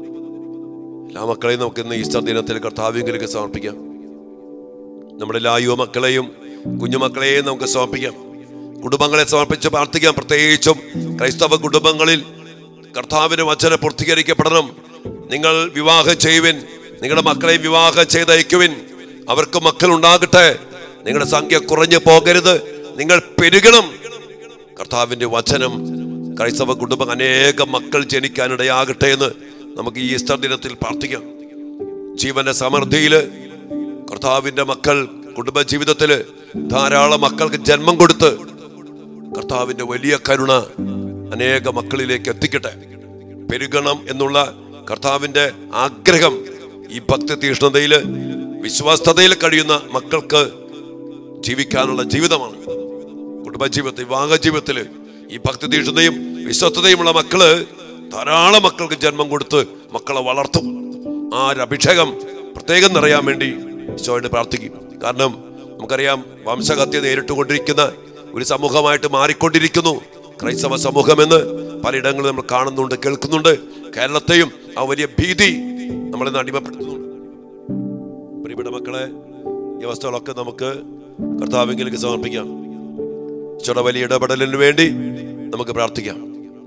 B: എല്ലാ മക്കളെയും നമുക്ക് ഇന്ന് ഈസ്റ്റർ ദിനത്തിൽ കർത്താവിലേക്ക് സമർപ്പിക്കാം നമ്മുടെ എല്ലാ യുവമക്കളെയും കുഞ്ഞുമക്കളെയും നമുക്ക് സമർപ്പിക്കാം കുടുംബങ്ങളെ സമർപ്പിച്ച് പ്രാർത്ഥിക്കാം പ്രത്യേകിച്ചും ക്രൈസ്തവ കുടുംബങ്ങളിൽ കർത്താവിന്റെ വചനം പൂർത്തീകരിക്കപ്പെടണം നിങ്ങൾ വിവാഹം ചെയ്യുവിൻ നിങ്ങളുടെ മക്കളെ വിവാഹം ചെയ്തയക്കുവിൻ അവർക്ക് മക്കൾ ഉണ്ടാകട്ടെ നിങ്ങളുടെ സംഖ്യ കുറഞ്ഞു പോകരുത് നിങ്ങൾ പെരുകണം കർത്താവിന്റെ വചനം ക്രൈസ്തവ കുടുംബം അനേകം മക്കൾ ജനിക്കാനിടയാകട്ടെ എന്ന് നമുക്ക് ഈ ഈസ്റ്റർ ദിനത്തിൽ പ്രാർത്ഥിക്കാം ജീവന്റെ സമൃദ്ധിയില് കർത്താവിന്റെ മക്കൾ കുടുംബ ജീവിതത്തില് ധാരാളം മക്കൾക്ക് ജന്മം കൊടുത്ത് കർത്താവിന്റെ വലിയ കരുണ അനേക മക്കളിലേക്ക് എത്തിക്കട്ടെ പെരുകണം എന്നുള്ള കർത്താവിന്റെ ആഗ്രഹം ഈ ഭക്തി തീഷ്ണതയില് വിശ്വാസതയിൽ കഴിയുന്ന മക്കൾക്ക് ജീവിക്കാനുള്ള ജീവിതമാണ് കുടുംബജീവിതത്തിൽ വിവാഹ ജീവിതത്തില് ഈ ഭക്തി തീഷ്ണതയും വിശ്വസ്തതയുമുള്ള മക്കള് ധാരാളം മക്കൾക്ക് ജന്മം കൊടുത്ത് മക്കളെ വളർത്തും ആ ഒരു അഭിഷേകം പ്രത്യേകം നിറയാൻ വേണ്ടി ഈശോയോട് പ്രാർത്ഥിക്കും കാരണം നമുക്കറിയാം വംശഹത്യ നേരിട്ടുകൊണ്ടിരിക്കുന്ന ഒരു സമൂഹമായിട്ട് മാറിക്കൊണ്ടിരിക്കുന്നു ക്രൈസ്തവ സമൂഹം എന്ന് പലയിടങ്ങളിൽ നമ്മൾ കാണുന്നുണ്ട് കേൾക്കുന്നുണ്ട് കേരളത്തെയും ആ വലിയ ഭീതി നമ്മളെ അടിമപ്പെടുത്തുന്നുണ്ട് പ്രിയപ്പെട്ട മക്കളെ ഈ അവസ്ഥകളൊക്കെ നമുക്ക് കർത്താവിലേക്ക് സമർപ്പിക്കാം ഈശോയുടെ വലിയ ഇടപെടലിന് വേണ്ടി നമുക്ക് പ്രാർത്ഥിക്കാം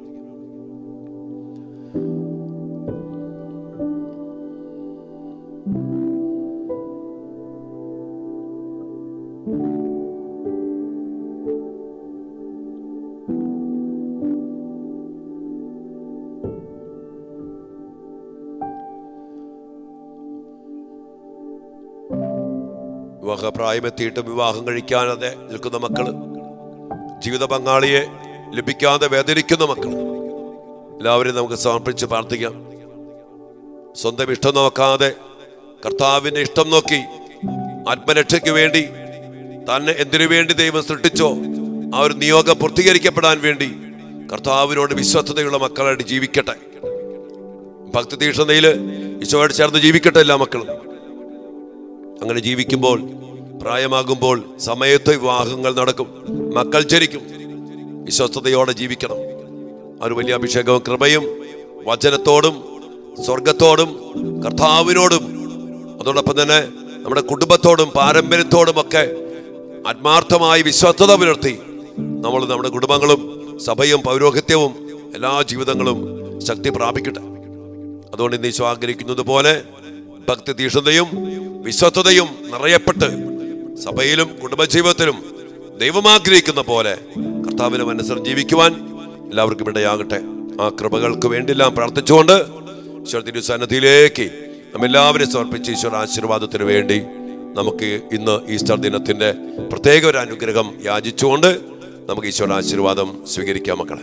B: വിവാഹ പ്രായമെത്തിയിട്ട് വിവാഹം കഴിക്കാതെ നിൽക്കുന്ന മക്കള് ജീവിത പങ്കാളിയെ ലഭിക്കാതെ വേദനിക്കുന്ന മക്കൾ എല്ലാവരെയും നമുക്ക് സമർപ്പിച്ച് പ്രാർത്ഥിക്കാം സ്വന്തം ഇഷ്ടം നോക്കാതെ കർത്താവിന്റെ ഇഷ്ടം നോക്കി ആത്മരക്ഷയ്ക്ക് വേണ്ടി തന്നെ എന്തിനു വേണ്ടി ദൈവം സൃഷ്ടിച്ചോ ആ ഒരു നിയോഗം പൂർത്തീകരിക്കപ്പെടാൻ വേണ്ടി കർത്താവിനോട് വിശ്വസ്തതയുള്ള മക്കളായിട്ട് ജീവിക്കട്ടെ ഭക്തി തീഷ്ണതയില് ഈശോയോട് ചേർന്ന് ജീവിക്കട്ടെ എല്ലാ മക്കളും അങ്ങനെ ജീവിക്കുമ്പോൾ പ്രായമാകുമ്പോൾ സമയത്ത് വിവാഹങ്ങൾ നടക്കും മക്കൾ ജനിക്കും വിശ്വസ്തയോടെ ജീവിക്കണം ആ ഒരു വലിയ അഭിഷേകവും കൃപയും വചനത്തോടും സ്വർഗത്തോടും കർത്താവിനോടും അതോടൊപ്പം തന്നെ നമ്മുടെ കുടുംബത്തോടും പാരമ്പര്യത്തോടും ഒക്കെ ആത്മാർത്ഥമായി വിശ്വസ്തത പുലർത്തി നമ്മൾ നമ്മുടെ കുടുംബങ്ങളും സഭയും പൗരോഹിത്യവും എല്ലാ ജീവിതങ്ങളും ശക്തി പ്രാപിക്കട്ടെ അതുകൊണ്ട് ഇന്ന് ഈശോ ആഗ്രഹിക്കുന്നത് പോലെ ഭക്തി തീഷ്ണതയും വിശ്വസ്തതയും നിറയപ്പെട്ട് സഭയിലും കുടുംബജീവിതത്തിലും ദൈവം ആഗ്രഹിക്കുന്ന പോലെ കർത്താവിന് മനസ്സിൽ ജീവിക്കുവാൻ എല്ലാവർക്കും ഇടയാകട്ടെ ആ കൃപകൾക്ക് വേണ്ടിയെല്ലാം പ്രാർത്ഥിച്ചുകൊണ്ട് ഈശ്വര തിരുസന്നിധിയിലേക്ക് നമ്മെല്ലാവരെയും സമർപ്പിച്ച് ഈശ്വര ആശീർവാദത്തിന് വേണ്ടി നമുക്ക് ഇന്ന് ഈസ്റ്റർ ദിനത്തിന്റെ പ്രത്യേക ഒരു അനുഗ്രഹം യാചിച്ചുകൊണ്ട് നമുക്ക് ഈശ്വര ആശീർവാദം സ്വീകരിക്കാം മക്കളെ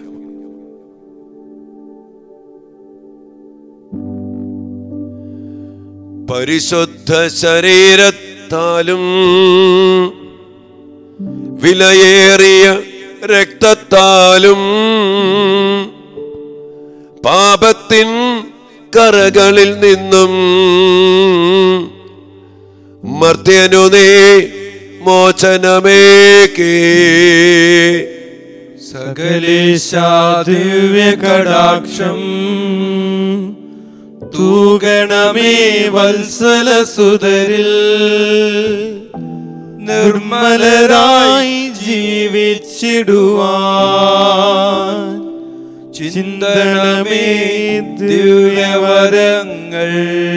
B: പരിശുദ്ധ ശരീരത്താലും വിലയേറിയ രക്തത്താലും പാപത്തിൻ കറകളിൽ നിന്നും മർത്യനു നീ മോചനമേക്കേ
D: സകലേശാദിവ്യ കടാക്ഷം തൂകണമേ വത്സല സുതരിൽ നിർമ്മലരായി ജീവിച്ചിടുവാൻ ചിന്തണമേ ദിവ്യവരങ്ങൾ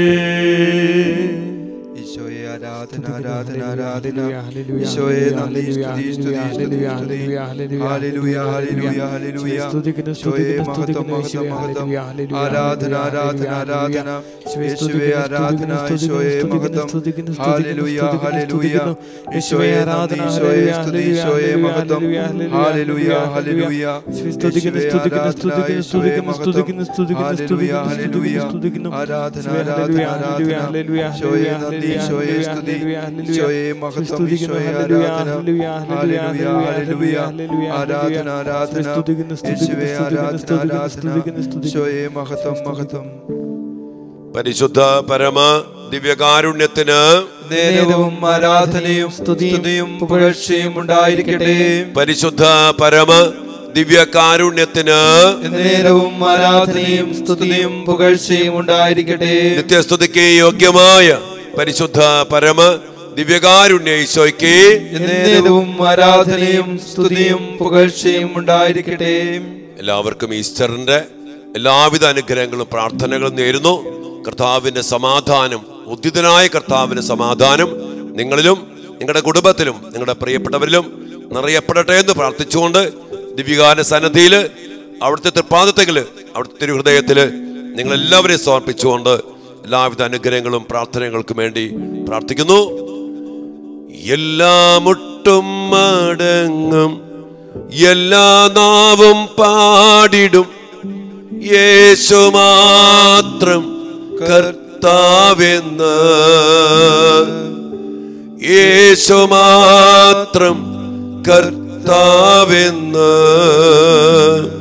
D: ഈശോയെ ആരാധന ആരാധന ആരാധന ഈശോയെ നന്ദി സ്തുതി സ്തുതി സ്തുതി സ്തുതി ഹല്ലേലൂയ ഹല്ലേലൂയ ഹല്ലേലൂയ ഈശോയെ മഹത്വം മഹത്വം മഹത്വം ആരാധന ആരാധന ആരാധന യേശുവേ ആരാധന ഈശോയെ മഹത്വം ഹല്ലേലൂയ ഹല്ലേലൂയ ഈശോയെ നന്ദി ഈശോയെ സ്തുതി ഈശോയെ മഹത്വം ഹല്ലേലൂയ ഹല്ലേലൂയ യേശുവേ ആരാധന ഈശോയെ മഹത്വം ഹല്ലേലൂയ ഹല്ലേലൂയ ആരാധന ആരാധന ആരാധന ഈശോയെ നന്ദി ഈശോയെ സ്തുതി ഈശോയെ മഹത്വം ഈശോയെ ആരാധന ഹല്ലേലൂയ ഹല്ലേലൂയ ആരാധന ആരാധന യേശുവേ ആരാധന ആരാധന ഈശോയെ മഹത്വം മഹത്വം
B: പരിശുദ്ധ പരമ ദിവ്യകാരുണ്യത്തിന്
D: നേരവും ആരാധനയും സ്തുതിയും പുകഴ്ചയും ഉണ്ടായിരിക്കട്ടെ
B: പരിശുദ്ധ പരമ ദിവ്യകാരുണ്യത്തിന്
D: നേരവും ആരാധനയും സ്തുതിയും പുകഴ്ചയും ഉണ്ടായിരിക്കട്ടെ
B: നിത്യസ്തുതിക്ക് യോഗ്യമായ പരിശുദ്ധ പരമ ദിവ്യകാരുണ്യ ഈശോയ്ക്ക്
D: നേരവും ആരാധനയും സ്തുതിയും പുകഴ്ചയും ഉണ്ടായിരിക്കട്ടെ
B: എല്ലാവർക്കും ഈസ്റ്ററിന്റെ എല്ലാവിധ അനുഗ്രഹങ്ങളും പ്രാർത്ഥനകളും നേരുന്നു കർത്താവിന്റെ സമാധാനം ഉദ്ധിതനായ കർത്താവിന്റെ സമാധാനം നിങ്ങളിലും നിങ്ങളുടെ കുടുംബത്തിലും നിങ്ങളുടെ പ്രിയപ്പെട്ടവരിലും നിറയപ്പെടട്ടെ എന്ന് പ്രാർത്ഥിച്ചുകൊണ്ട് ദിവ്യകാല സന്നദ്ധിയിൽ അവിടുത്തെ തൃപ്പാദത്തെങ്കില് അവിടുത്തെ തിരുഹൃദയത്തില് നിങ്ങൾ എല്ലാവരെയും സമർപ്പിച്ചുകൊണ്ട് എല്ലാവിധ അനുഗ്രഹങ്ങളും പ്രാർത്ഥനകൾക്കും വേണ്ടി പ്രാർത്ഥിക്കുന്നു എല്ലാ മുട്ടും മടങ്ങും എല്ലാ നാവും പാടിടും യേശു മാത്രം കർത്താവെന്ന് യേശു മാത്രം കർത്താവെന്ന്